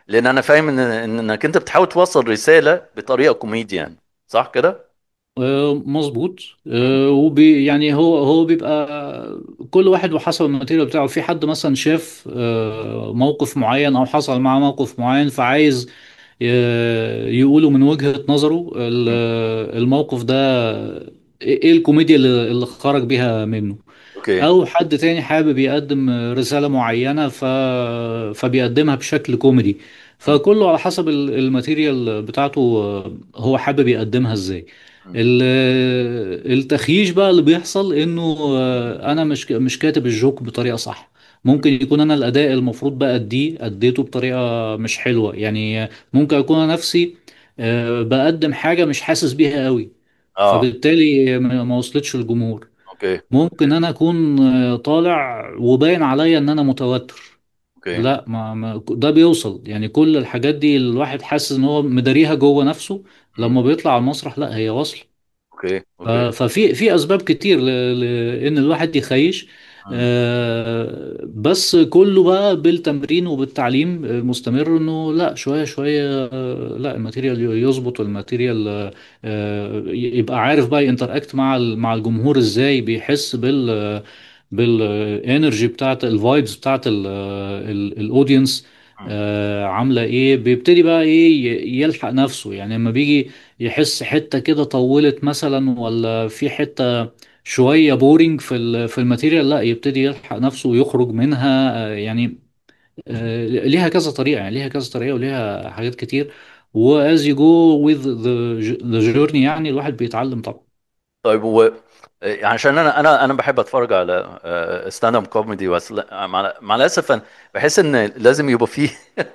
لان انا فاهم ان إن- انك انت بتحاول توصل رساله بطريقه كوميديان صح كده آه، مظبوط مم. آه، وبي يعني هو هو بيبقى كل واحد وحسب الماتيريال بتاعه في حد مثلا شاف آه، موقف معين او حصل معاه موقف معين فعايز ي- يقوله من وجهة نظره مم. ال- الموقف ده ايه الكوميديا اللي اللي خرج بيها منه اوكي او حد تاني حابب يقدم رسالة معينة ف... فبيقدمها بشكل كوميدي مم. فكله على حسب ال- الماتيريال بتاعته آه، هو حابب يقدمها ازاي مم. ال- التخييش بقى اللي بيحصل انه آه، انا مش مش كاتب الجوك بطريقة صح مم. ممكن يكون انا الاداء المفروض بقى اديه اديته بطريقة مش حلوة يعني ممكن اكون انا نفسي آه، بقدم حاجة مش حاسس بيها قوي اه فبالتالي ما ما وصلتش للجمهور اوكي ممكن انا اكون آه، طالع وباين عليا ان انا متوتر اوكي لا ما, ما ده بيوصل يعني كل الحاجات دي الواحد حاسس ان هو مداريها جوه نفسه مم. لما بيطلع على المسرح لا هي واصلة اوكي ف- اوكي ففي في اسباب كتير ل- لان الواحد يخيش مم. آه، بس كله بقى بالتمرين وبالتعليم المستمر انه لا شويه شويه آه، لا الماتيريال يظبط والماتيريال آه، آه، يبقى عارف بقى ينتراكت مع ال- مع الجمهور ازاي بيحس بال بالانرجي بتاعت الفايبز بتاعت الاودينس مم. عامله ايه بيبتدي بقى ايه ي- يلحق نفسه يعني لما بيجي يحس حتة كده طولت مثلا ولا في حتة شوية بورينج في ال- في الماتيريال لا يبتدي يلحق نفسه ويخرج منها آه، يعني آه، ليها كذا طريقة يعني ليها كذا طريقة وليها حاجات كتير و as you go with the, the journey يعني الواحد بيتعلم طبعا طيب هو يعني عشان انا انا انا بحب اتفرج على ستاند اب كوميدي بس لا- مع مع الاسف أنا بحس ان لازم يبقى فيه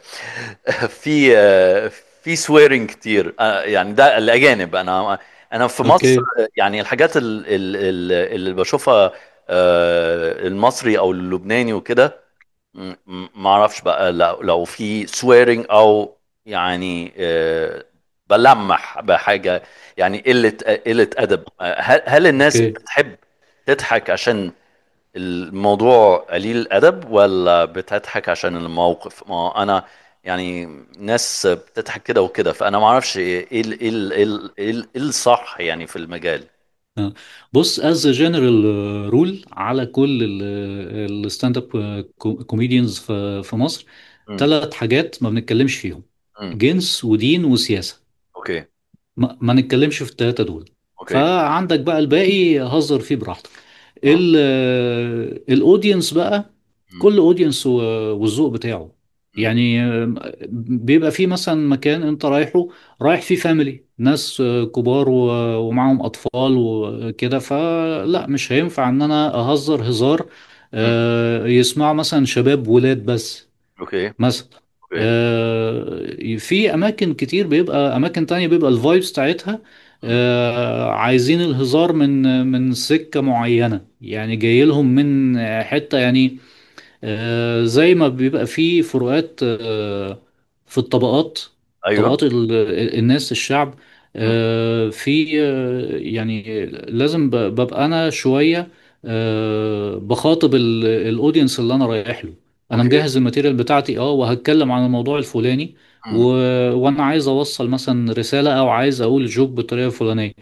في آه، في سويرنج كتير آه، يعني ده الاجانب انا انا في مصر اوكي يعني الحاجات ال- ال- ال- اللي بشوفها آه، المصري او اللبناني وكده م- م- ما اعرفش بقى لو لو في سويرنج او يعني آه، بلمح بحاجه يعني قله قله ادب آه، هل هل الناس اوكي بتحب تضحك عشان الموضوع قليل الادب ولا بتضحك عشان الموقف ما انا يعني ناس بتضحك كده وكده فانا ما اعرفش ايه ال- ايه ال- ايه ال- ايه ال- إيه الصح يعني في المجال آه. بص as a general rule على كل الستاند اب كوميديانز في في مصر امم ثلاث حاجات ما بنتكلمش فيهم امم جنس ودين وسياسة اوكي ما, ما نتكلمش في الثلاثة دول اوكي فعندك بقى الباقي هزر فيه براحتك اه ال الاودينس بقى امم كل اودينس والذوق بتاعه امم يعني آه، بيبقى في مثلا مكان انت رايحه رايح فيه فاميلي ناس آه، كبار و- ومعاهم اطفال وكده فلا مش هينفع ان انا اهزر هزار امم آه، يسمعوا مثلا شباب ولاد بس اوكي مثلا اوكي آه، في اماكن كتير بيبقى اماكن تانية بيبقى الفايبس بتاعتها امم آه، عايزين الهزار من من سكة معينة يعني جاي لهم من حتة يعني آه، زي ما بيبقى في فروقات آه، في الطبقات ايوه طبقات ال- الناس الشعب امم آه، في آه، يعني لازم ب- ببقى انا شوية آه، بخاطب ال- الاودينس اللي انا رايح له انا اوكي مجهز الماتيريال بتاعتي اه وهتكلم عن الموضوع الفلاني و... امم وانا عايز اوصل مثلا رسالة او عايز اقول جوك بالطريقة الفلانية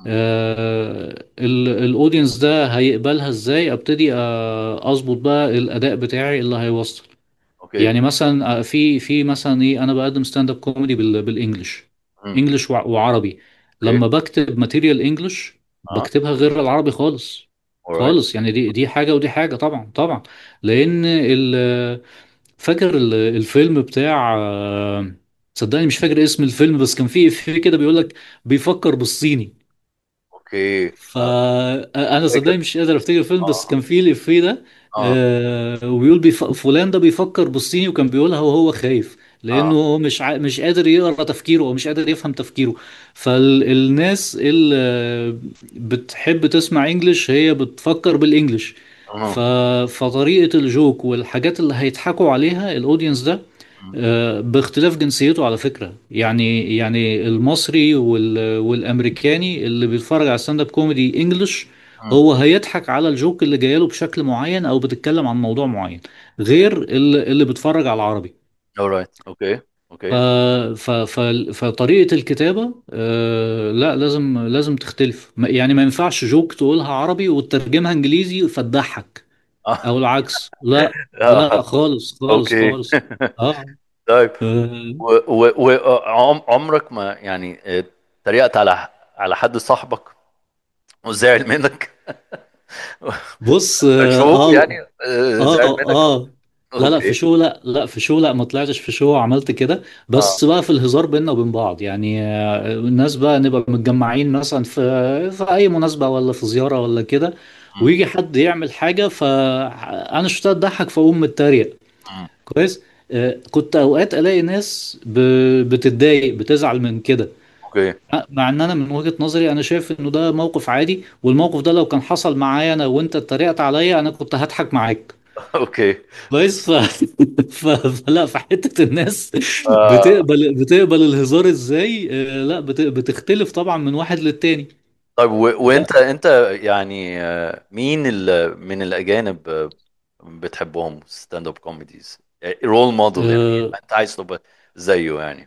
آه، ال- الاودينس ده هيقبلها ازاي ابتدي آه، اظبط بقى الاداء بتاعي اللي هيوصل اوكي يعني مثلا آه، في في مثلا ايه انا بقدم ستاند اب كوميدي بال بالانجلش امم انجلش وع- وعربي اوكي لما بكتب ماتيريال انجلش اه بكتبها غير العربي خالص alright خالص يعني دي دي حاجة ودي حاجة طبعا طبعا لان ال فاكر ال- الفيلم بتاع آه، صدقني مش فاكر اسم الفيلم بس كان فيه في كده بيقول لك بيفكر بالصيني اوكي اه فانا فاكر صدقني مش قادر افتكر الفيلم بس اه كان فيه الافيه ده اه آه وبيقول بيف... فلان ده بيفكر بالصيني وكان بيقولها وهو خايف لانه اه هو مش ع... مش قادر يقرا تفكيره ومش قادر يفهم تفكيره فالناس اللي بتحب تسمع انجليش هي بتفكر بالانجليش ف... اه فطريقة الجوك والحاجات اللي هيضحكوا عليها الاودينس ده آه، باختلاف جنسيته على فكرة يعني يعني المصري وال والامريكاني اللي بيتفرج على ستاند اب كوميدي انجلش امم هو هيضحك على الجوك اللي جايله بشكل معين او بتتكلم عن موضوع معين غير اللي, اللي بيتفرج على العربي alright اوكي ف... اوكي ف... ف... فطريقة الكتابة آه لا لازم لازم تختلف ما- يعني ما ينفعش جوك تقولها عربي وتترجمها انجليزي فتضحك اه او العكس لا لا اه خالص خالص اوكي خالص اه, طيب آه وعمرك ما يعني آه، اتريقت على على حد صاحبك وزعل منك بص اه شوق اه يعني آه، زعل اه منك آه. لا لا في اوكي شو لا لا في شو لا ما طلعتش في شو عملت كده اه بس بقى في الهزار بيننا وبين بعض يعني آه، الناس بقى نبقى متجمعين مثلا في في اي مناسبة ولا في زيارة ولا كده مم. ويجي حد يعمل حاجة فانا شفتها تضحك فاقوم متريق مم. كويس آه، كنت اوقات الاقي ناس ب- بتتضايق بتزعل من كده اوكي مع ان انا من وجهة نظري انا شايف انه ده موقف عادي والموقف ده لو كان حصل معايا انا وانت اتريقت عليا انا كنت هضحك معاك اوكي كويس ف... ف... فلا في حتة الناس آه. بتقبل بتقبل الهزار ازاي آه، لا بت... بتختلف طبعا من واحد للتاني طيب و... لا وانت انت يعني آه، مين ال... من الاجانب آه، بتحبهم ستاند اب كوميديز رول موديل يعني آه، انت عايز تبقى زيه يعني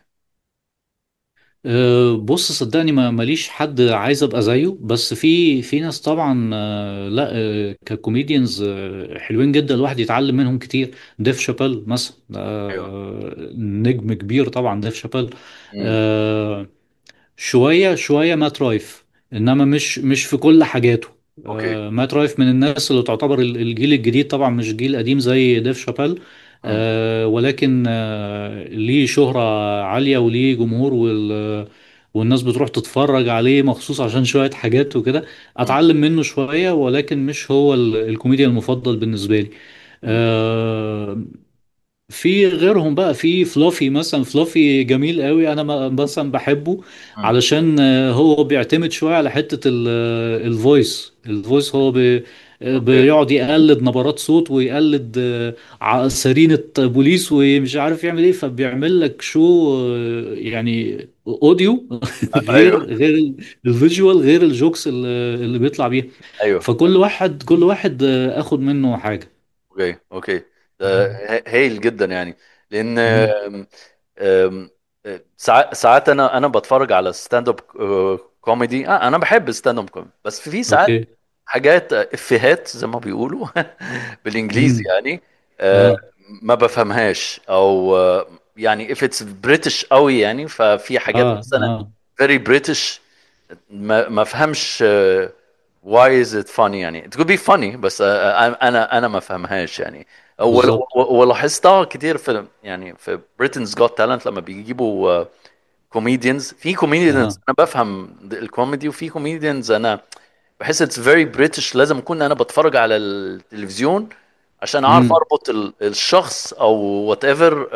أه، بص صدقني ما ماليش حد عايز ابقى زيه بس في في ناس طبعا أه، لا أه، ككوميديانز أه، حلوين جدا الواحد يتعلم منهم كتير ديف شابيل مثلا ايوه أه، نجم كبير طبعا ديف شابيل مم. أه، شوية شوية مات رايف انما مش مش في كل حاجاته اوكي آه مات رايف من الناس اللي تعتبر ال- الجيل الجديد طبعا مش جيل قديم زي ديف شابيل مم. آه ولكن آه ليه شهرة عالية وليه جمهور وال والناس بتروح تتفرج عليه مخصوص عشان شوية حاجات وكده مم. اتعلم منه شوية ولكن مش هو ال- الكوميديا المفضل بالنسبة لي مم. آه، في غيرهم بقى في فلافي مثلا فلافي جميل قوي انا م- مثلا بحبه مم. علشان آه، هو بيعتمد شوية على حتة ال- آه، الفويس الفويس هو بي آه، اوكي بيقعد يقلد نبرات صوت ويقلد آه، ع- سرينة بوليس ومش عارف يعمل ايه فبيعمل لك شو آه، يعني اوديو غير ايوه غير ال- الفيجوال غير الجوكس اللي اللي بيطلع بيها ايوه فكل واحد كل واحد آه، اخد منه حاجة اوكي اوكي ده ه- هايل جدا يعني لان مم. آم، آم، آه، ساعات ساعات انا انا بتفرج على ستاند اب كوميدي آه انا بحب ستاند اب كوميدي بس في في ساعات اوكي حاجات آه، افيهات زي ما بيقولوا بالانجليزي امم يعني آه، اه ما بفهمهاش او آه، يعني if it's British قوي يعني ففي حاجات اه مثلا اه very British ما ما فهمش آه، why is it funny يعني it could be funny بس آه، انا انا ما فهمهاش يعني ول- بالظبط و- ولاحظتها كتير في يعني في Britain's Got Talent لما بيجيبوا كوميديانز في كوميديانز اه انا بفهم الكوميدي وفي كوميديانز انا بحس اتس فيري بريتش لازم اكون انا بتفرج على التلفزيون عشان اعرف امم اربط ال- الشخص او وات ايفر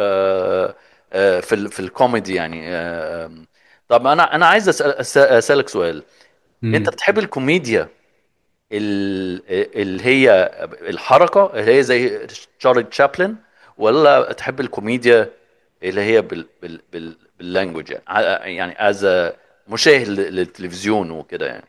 في ال في الكوميدي يعني آه، طب انا انا عايز أسأل أس- اسالك سؤال انت امم بتحب الكوميديا ال- اللي هي الحركه اللي هي زي تشارلي تشابلن ولا تحب الكوميديا اللي هي بال بال بال باللانجوج يعني ع- يعني از مشاهد للتلفزيون وكده يعني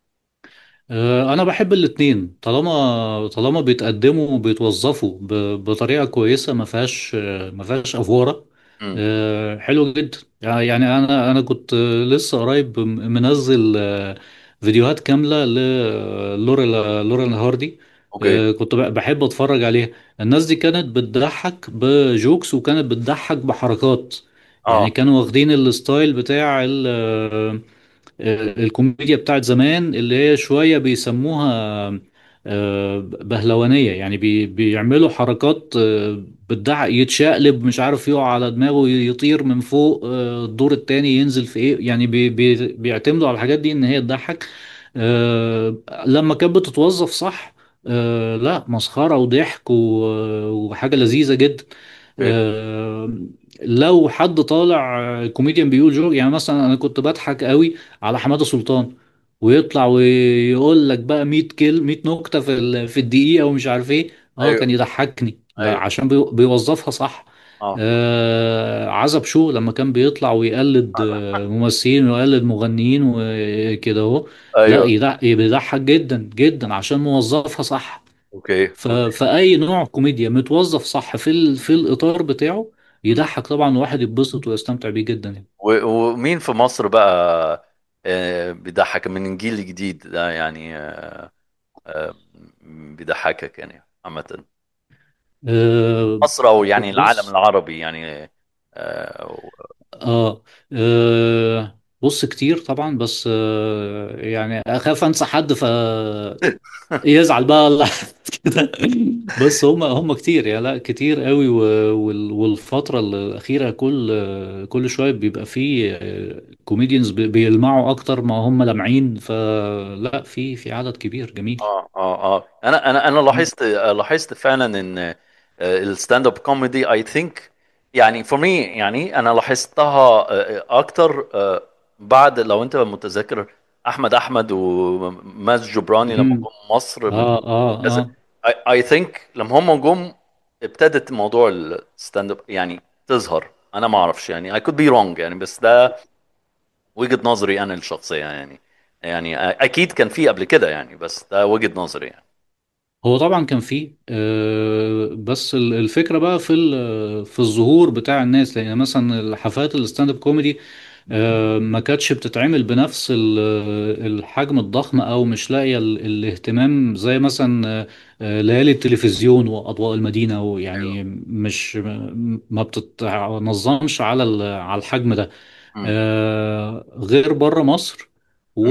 آه انا بحب الاتنين طالما طالما بيتقدموا وبيتوظفوا ب- بطريقة كويسة ما فيهاش آه، ما فيهاش افورة امم آه حلو جدا يعني يعني انا انا كنت آه، لسه قريب م- منزل آه، فيديوهات كاملة للورال لورال هاردي اوكي آه كنت ب- بحب اتفرج عليها الناس دي كانت بتضحك بجوكس وكانت بتضحك بحركات يعني اه كانوا واخدين الستايل بتاع ال- آه، الكوميديا بتاعت زمان اللي هي شوية بيسموها آه، بهلوانية يعني بي بيعملوا حركات آه، بتدعق يتشقلب مش عارف يقع على دماغه يطير من فوق آه، الدور التاني ينزل في ايه يعني بي بي بيعتمدوا على الحاجات دي ان هي تضحك آه، لما كانت بتتوظف صح آه، لا مسخرة وضحك و- وحاجة لذيذة جدا اوكي آه، لو حد طالع آه، كوميديان بيقول جوك يعني مثلا انا كنت بضحك قوي على حمادة سلطان ويطلع ويقول لك بقى 100 كل 100 نكتة في ال- في الدقيقة ومش عارف ايه اه ايوه كان يضحكني لا ايوه عشان بي- بيوظفها صح اه آه عزب شو لما كان بيطلع ويقلد آه، ممثلين ويقلد مغنيين وكده اهو لا ايوه يضح- بيضحك جدا جدا عشان موظفها صح اوكي ف- اوكي فأي نوع كوميديا متوظف صح في ال... في الإطار بتاعه يضحك طبعا الواحد يتبسط ويستمتع بيه جدا يعني و- ومين في مصر بقى آه، بيضحك من الجيل الجديد ده يعني آه، آه، بيضحكك يعني عامة أه مصر او يعني العالم بص العربي يعني آه، اه آه، بص كتير طبعا بس آه يعني اخاف انسى حد ف يزعل بقى ولا كده بس هم هم كتير يا لا كتير قوي و- وال- والفترة الأخيرة كل كل شوية بيبقى فيه كوميديانز بيلمعوا أكتر ما هم لامعين فلا في في عدد كبير جميل اه اه اه انا انا انا لاحظت لاحظت فعلا ان الستاند اب كوميدي اي ثينك يعني فور مي يعني انا لاحظتها آه، اكتر آه، بعد لو انت متذكر احمد احمد وماز جبراني لما مم. جم مصر من اه اه كذا اه اي ثينك لما هم جم ابتدت موضوع الستاند اب يعني تظهر انا ما اعرفش يعني I could be wrong يعني بس ده وجهة نظري انا الشخصية يعني يعني اكيد كان في قبل كده يعني بس ده وجهة نظري يعني هو طبعا كان فيه آه، بس ال- الفكرة بقى في ال- في الظهور بتاع الناس لأن مثلا الحفلات الستاند اب كوميدي آه، ما كانتش بتتعمل بنفس ال- الحجم الضخم او مش لاقيه ال- الاهتمام زي مثلا آه، آه، ليالي التلفزيون واضواء المدينه ايوه ويعني مش ما بتتنظمش على ال- على الحجم ده مم. آه، غير بره مصر مم.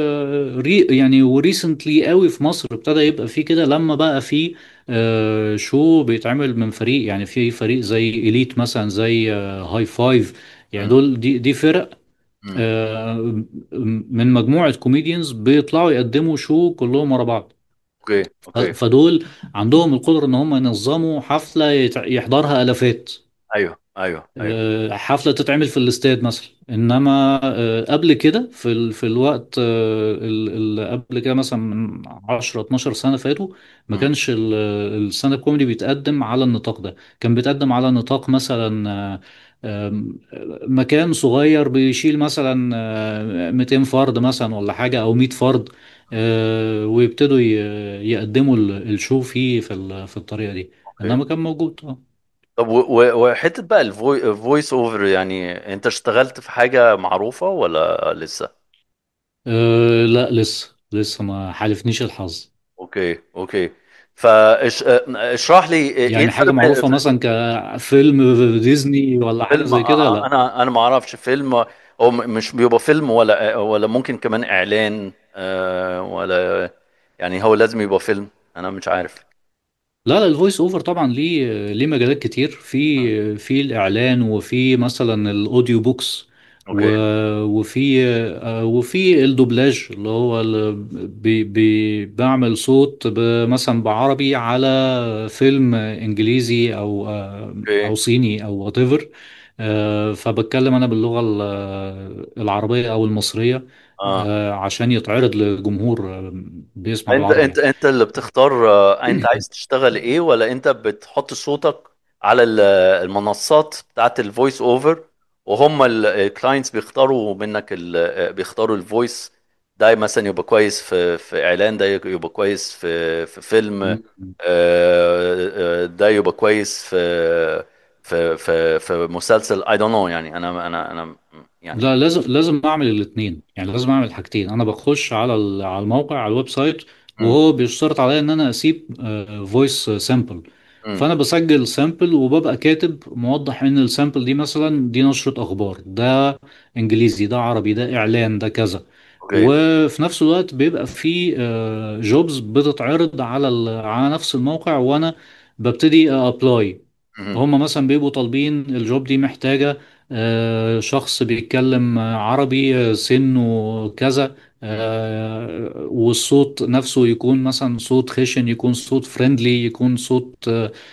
وري يعني وريسنتلي قوي في مصر ابتدى يبقى في كده لما بقى في آه، شو بيتعمل من فريق يعني في فريق زي إليت مثلا زي آه، هاي فايف يعني مم. دول دي دي فرق مم. آه، من مجموعة كوميديانز بيطلعوا يقدموا شو كلهم ورا بعض اوكي ف- اوكي فدول عندهم القدرة ان هم ينظموا حفلة يتع- يحضرها آلافات ايوه ايوه ايوه آه، حفلة تتعمل في الاستاد مثلا انما آه، قبل كده في ال... في الوقت آه، اللي قبل كده مثلا من 10 12 سنة فاتوا ما مم. كانش ال- الستاند اب كوميدي بيتقدم على النطاق ده كان بيتقدم على نطاق مثلا آه، آم، مكان صغير بيشيل مثلا آه، 200 فرد مثلا ولا حاجة او 100 فرد آه، ويبتدوا ي- يقدموا ال- الشو فيه في ال- في الطريقة دي اوكي انما كان موجود اه طب و- و- وحته بقى الفويس اوفر يعني انت اشتغلت في حاجه معروفه ولا لسه أه لا لسه لسه ما حالفنيش الحظ اوكي اوكي فاشرح لي ايه يعني الفرق حاجة بين معروفة مثلا كفيلم ديزني ولا حاجة فيلم زي كده آه، لا انا انا ما اعرفش فيلم هو م- مش بيبقى فيلم ولا ولا ممكن كمان اعلان آه، ولا يعني هو لازم يبقى فيلم انا مش عارف لا لا الفويس اوفر طبعا ليه ليه مجالات كتير مم. في في الاعلان وفي مثلا الاوديو بوكس اوكي و- وفي آه، وفي الدوبلاج اللي هو اللي بي بي بعمل صوت ب- مثلا بعربي على فيلم انجليزي او آه، اوكي او صيني او whatever آه، فبتكلم انا باللغة ال- العربية او المصرية اه آه، عشان يتعرض لجمهور آه، بيسمع انت بالعربي انت يعني. انت اللي بتختار آه، انت عايز تشتغل ايه ولا انت بتحط صوتك على ال- المنصات بتاعت الفويس اوفر وهم الكلاينتس بيختاروا منك ال- آه، بيختاروا الفويس ده مثلا يبقى كويس في في اعلان ده يبقى كويس في في فيلم آه، مم. آه، ده يبقى كويس في في في في مسلسل I don't know يعني انا انا انا يعني لا لازم لازم اعمل الاثنين يعني لازم اعمل حاجتين انا بخش على ال- على الموقع على الويب سايت مم. وهو بيشترط عليا ان انا اسيب فويس سامبل مم. فانا بسجل سامبل وببقى كاتب موضح ان السامبل دي مثلا دي نشرة اخبار ده انجليزي ده عربي ده اعلان ده كذا اوكي وفي نفس الوقت بيبقى في جوبز بتتعرض على ال- على نفس الموقع وانا ببتدي ابلاي مم. هم مثلا بيبقوا طالبين الجوب دي محتاجة آه، شخص بيتكلم آه، عربي آه، سنه كذا مم. آه، والصوت نفسه يكون مثلا صوت خشن يكون صوت فريندلي يكون صوت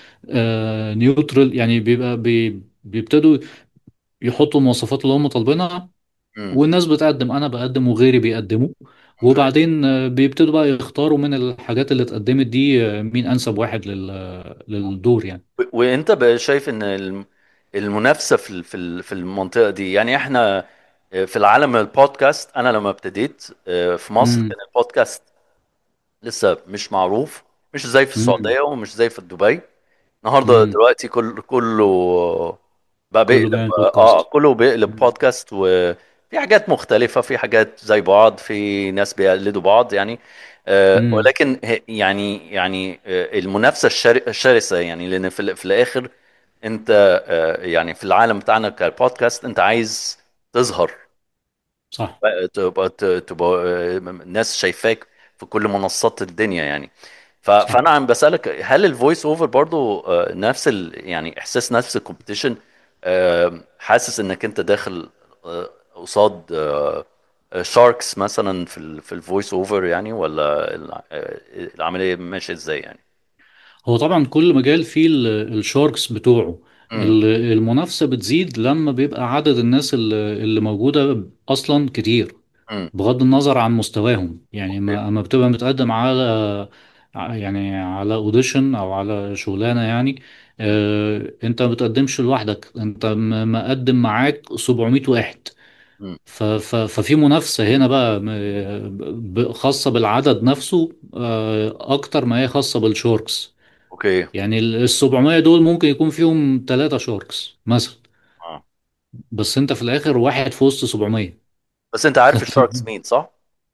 نيوترال يعني بيبقى بي- بيبتدوا يحطوا المواصفات اللي هم طالبينها مم. والناس بتقدم انا بقدم وغيري بيقدموا اوكي وبعدين آه، بيبتدوا بقى يختاروا من الحاجات اللي اتقدمت دي آه، مين انسب واحد لل- للدور يعني و- وانت بقى شايف ان الم- المنافسه في ال- في ال- في المنطقه دي يعني احنا آه، في العالم البودكاست انا لما ابتديت آه، في مصر امم كان البودكاست لسه مش معروف مش زي في امم السعوديه ومش زي في دبي النهارده امم دلوقتي كل كله بقى كله بيقلب بيعمل اه بودكاست كله بيقلب بودكاست وفي حاجات مختلفة في حاجات زي بعض في ناس بيقلدوا بعض يعني آه امم ولكن ه- يعني يعني آه المنافسة الشر- الشرسة يعني لأن في, ال- في الآخر أنت آه يعني في العالم بتاعنا كبودكاست أنت عايز تظهر صح تبقى تبقى آه، الناس شايفاك في كل منصات الدنيا يعني ف- صح فانا عم بسالك هل الفويس اوفر برضو آه، نفس ال يعني احساس نفس الكومبيتيشن حاسس انك انت داخل آه، قصاد شاركس مثلا في ال في الفويس اوفر يعني ولا الع- آه، العمليه ماشيه ازاي يعني هو طبعا كل مجال فيه ال- الشاركس بتوعه امم ال- المنافسة بتزيد لما بيبقى عدد الناس اللي اللي موجودة أصلا كتير امم بغض النظر عن مستواهم يعني اوكي ما اما بتبقى متقدم على ع- يعني على اوديشن او على شغلانه يعني امم آه انت ما بتقدمش لوحدك انت م- مقدم معاك 700 واحد امم ف ف ففي منافسه هنا بقى م- ب- خاصه بالعدد نفسه آه اكتر ما هي خاصه بالشوركس اوكي يعني ال 700 دول ممكن يكون فيهم ثلاثة شوركس مثلا اه بس انت في الاخر واحد في وسط 700 بس انت عارف الشاركس مين صح؟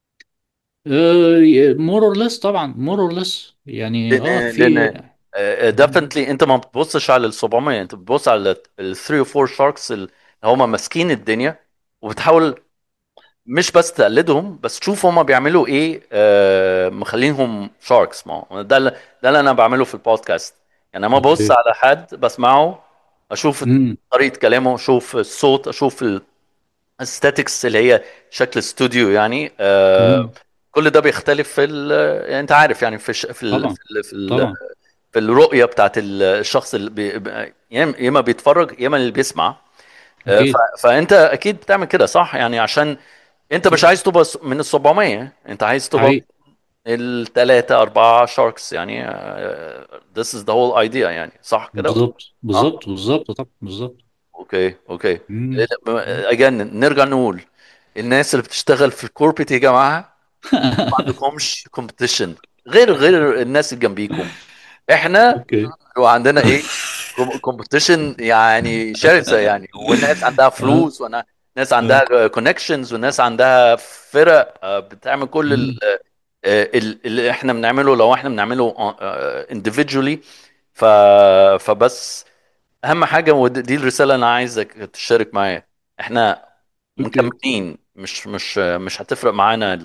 مور اور ليس طبعا مور اور ليس يعني اه لان في لان ديفنتلي انت ما بتبصش على ال 700 انت بتبص على ال 3 و 4 شاركس اللي هم ماسكين الدنيا وبتحاول مش بس تقلدهم بس تشوف هم بيعملوا ايه آه، مخلينهم شاركس ما هو ده اللي ده اللي انا بعمله في البودكاست يعني انا ببص اوكي على حد بسمعه اشوف امم طريقة كلامه اشوف الصوت اشوف الاستاتيكس اللي هي شكل استوديو يعني آه، امم كل ده بيختلف في ال يعني انت عارف يعني في الش- في ال طبعا في ال في ال طبعا في الرؤية بتاعت الشخص اللي بي... بي- يا يا اما بيتفرج يا اما اللي بيسمع آه، ف... اكيد فانت اكيد بتعمل كده صح يعني عشان انت مش عايز تبقى س- من ال 700 انت عايز تبقى حقيقي الثلاثة أربعة شاركس يعني آه، this is the whole idea يعني صح كده بالظبط اه بالظبط بالظبط طبعا بالظبط اوكي اوكي امم اجان نرجع نقول الناس اللي بتشتغل في الكوربريت يا جماعة ما عندكمش كومبيتيشن غير غير الناس اللي جنبيكم احنا اوكي وعندنا ايه كومبيتيشن يعني شرسه يعني والناس عندها اه فلوس وناس اه عندها كونكشنز وناس عندها فرق آه، بتعمل كل ال- امم آه، ال- اللي احنا بنعمله لو احنا بنعمله individually ف فبس اهم حاجه ودي الرساله اللي انا عايزك تشارك معايا احنا اوكي مكملين مش مش مش هتفرق معانا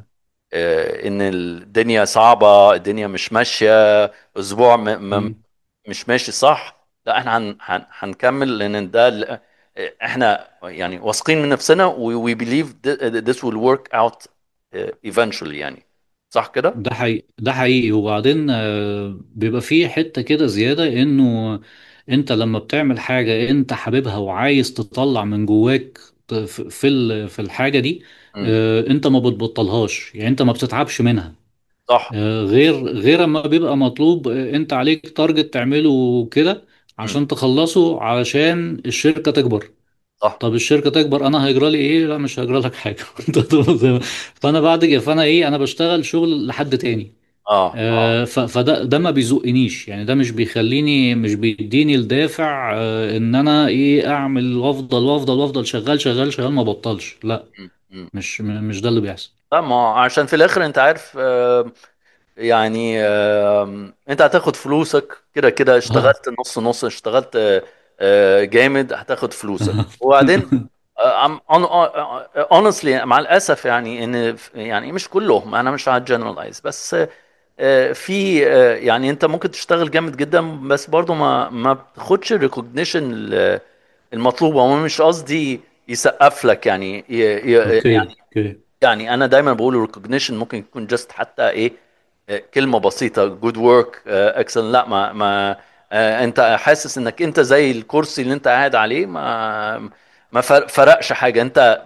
آه، ان الدنيا صعبة الدنيا مش ماشية اسبوع م م امم مش ماشي صح لا احنا هن هن هنكمل لان ده ال- احنا يعني واثقين من نفسنا و we believe th- this will work out uh, eventually يعني صح كده؟ ده حقيقي ده حقيقي وبعدين آه، بيبقى فيه حتة كده زيادة انه انت لما بتعمل حاجة انت حاببها وعايز تطلع من جواك ت- في في ال- في الحاجة دي مم. آه، انت ما بتبطلهاش يعني انت ما بتتعبش منها صح آه، غير غير اما بيبقى مطلوب آه، انت عليك تارجت تعمله كده مم. عشان تخلصه علشان الشركة تكبر صح طب الشركة تكبر انا هيجرى لي ايه لا مش هيجرى لك حاجة انت تبقى زي ما- فانا بعد كده فانا ايه انا بشتغل شغل لحد تاني اه اه آه، ف- فده ده ما بيزقنيش يعني ده مش بيخليني مش بيديني الدافع آه، ان انا ايه اعمل وافضل وافضل وافضل شغال شغال شغال ما بطلش لا مم. مم. مش م- مش ده اللي بيحصل لا ما هو عشان في الاخر انت عارف آه، يعني آم، انت هتاخد فلوسك كده كده اه اشتغلت نص نص اشتغلت آه، آه، جامد هتاخد فلوسك وبعدين آه، I'm on- آه، honestly مع الاسف يعني ان يعني مش كلهم انا مش هجنرالايز بس آه، في آه، يعني انت ممكن تشتغل جامد جدا بس برضو ما ما بتاخدش الريكوجنيشن المطلوب هو مش قصدي يسقف لك يعني ي- ي- اوكي اوكي يعني انا دايما بقول recognition ممكن يكون جاست حتى ايه آه، كلمه بسيطه good work اكسل لا ما ما آه، انت حاسس انك انت زي الكرسي اللي انت قاعد عليه ما ما فر- فرقش حاجه انت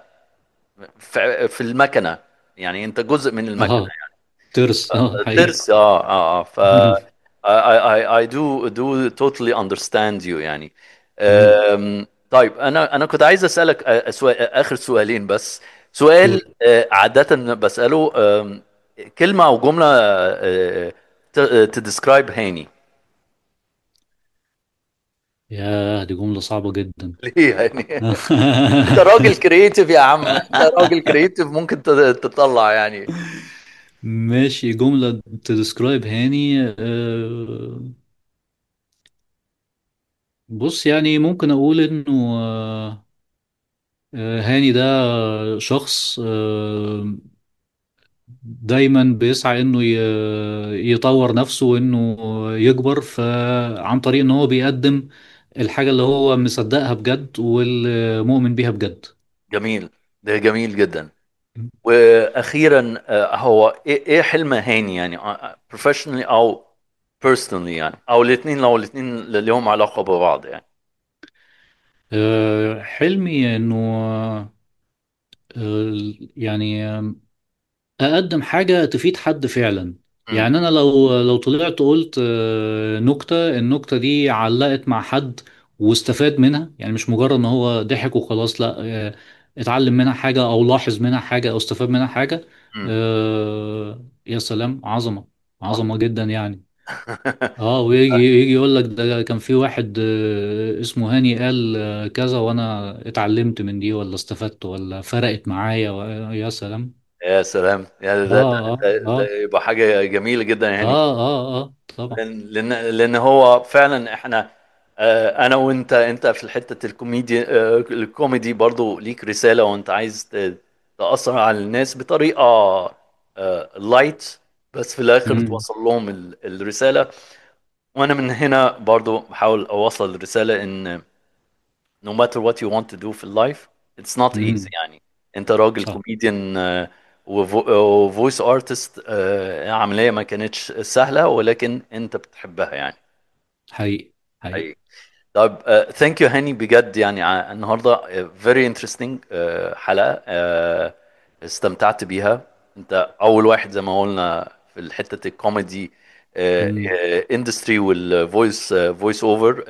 في في المكنه يعني انت جزء من المكنه اه ترس اه حقيقي ترس اه اه اه ف I, I, I do do totally understand you يعني مم. أم، طيب انا انا كنت عايز اسالك آه، سؤال اخر سؤالين بس سؤال قول آه، عاده بساله أم، كلمه او جمله تدسكرايب هاني ياه دي جملة صعبة جدا ليه يعني انت راجل كرييتيف يا عم انت راجل كرييتيف ممكن تت- تطلع يعني ماشي جملة تدسكرايب هاني آه، بص يعني ممكن أقول إنه آه، آه، هاني ده شخص آه، دايما بيسعى إنه ي- يطور نفسه وإنه يكبر فعن طريق إن هو بيقدم الحاجة اللي هو مصدقها بجد والمؤمن بيها بجد جميل ده جميل جدا واخيرا آه، هو ايه إيه حلم هاني يعني بروفيشنالي او بيرسونالي يعني او الاثنين لو الاثنين لهم علاقه ببعض يعني آه، حلمي إنه آه، يعني اقدم حاجه تفيد حد فعلا امم يعني انا لو لو طلعت قلت آه، نكته النكته دي علقت مع حد واستفاد منها يعني مش مجرد ان هو ضحك وخلاص لا آه، اتعلم منها حاجه او لاحظ منها حاجه او استفاد منها حاجه امم آه، يا سلام عظمه عظمه جدا يعني اه ويجي يجي يقول لك ده كان في واحد آه، اسمه هاني قال آه، كذا وانا اتعلمت من دي ولا استفدت ولا فرقت معايا و- يا سلام يا سلام يعني اه ده ده, اه ده, ده اه يبقى حاجه جميله جدا يعني اه اه اه طبعا لان لان لأن هو فعلا احنا آه، انا وانت انت في الحته الكوميدي آه، الكوميدي برضو ليك رساله وانت عايز ت- تاثر على الناس بطريقه لايت بس في الاخر امم توصل لهم ال- الرساله وانا من هنا برضو بحاول اوصل الرساله ان no matter what you want to do في اللايف it's not easy امم يعني انت راجل صح كوميديان وفويس ارتست عمليه ما كانتش سهله ولكن انت بتحبها يعني حقيقي حقيقي حقيقي طيب ثانك يو هاني بجد يعني ع- النهارده فيري انترستنج حلقه آه، استمتعت بيها انت اول واحد زي ما قلنا في حته الكوميدي امم اندستري والفويس فويس اوفر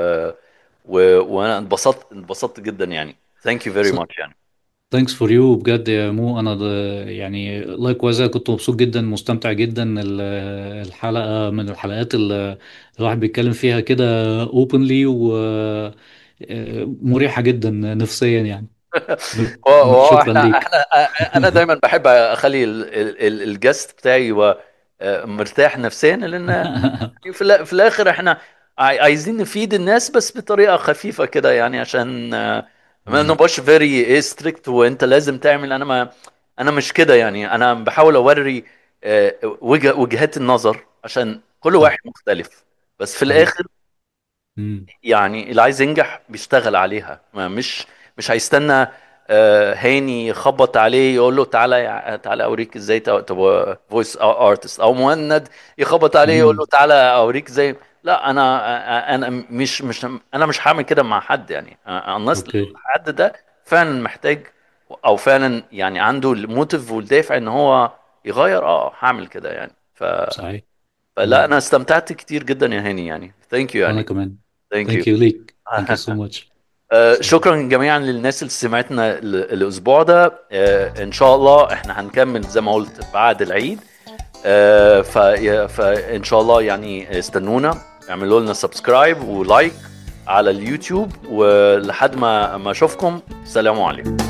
وانا انبسطت انبسطت جدا يعني ثانك يو فيري ماتش يعني ثانكس فور يو بجد يا مو انا ده يعني لايك وايز كنت مبسوط جدا مستمتع جدا ال- الحلقه من الحلقات اللي الواحد بيتكلم فيها كده اوبنلي و آه، مريحه جدا نفسيا يعني و- و- شكرا احنا ليك احنا انا دايما بحب اخلي الجست بتاعي يبقى آه، مرتاح نفسيا لان في, الآ- في الاخر احنا عاي- عايزين نفيد الناس بس بطريقه خفيفه كده يعني عشان آه، ما مم. نبقاش فيري ستريكت وانت لازم تعمل انا ما انا مش كده يعني انا بحاول اوري آه، وجه وجهات النظر عشان كل واحد صح مختلف بس في حقيقي الاخر مم. يعني اللي عايز ينجح بيشتغل عليها ما مش مش هيستنى آه، هاني يخبط عليه يقول له تعالى يع- تعالى اوريك ازاي ت- تبقى فويس ارتست او مهند يخبط عليه يقول له مم. تعالى اوريك ازاي لا انا آه، انا مش مش انا مش هعمل كده مع حد يعني آه، الناس اوكي الحد ده فعلا محتاج او فعلا يعني عنده الموتيف والدافع ان هو يغير اه هعمل كده يعني ف صحيح فلا مم. انا استمتعت كتير جدا يا هاني يعني ثانك يو وانا يعني كمان ثانك يو ثانك يو ليك ثانك يو سو ماتش آه، شكرا جميعا للناس اللي سمعتنا ال- الاسبوع ده آه، ان شاء الله احنا هنكمل زي ما قلت بعد العيد آه، ف- فان شاء الله يعني استنونا اعملوا لنا سبسكرايب ولايك على اليوتيوب ولحد ما ما اشوفكم سلام عليكم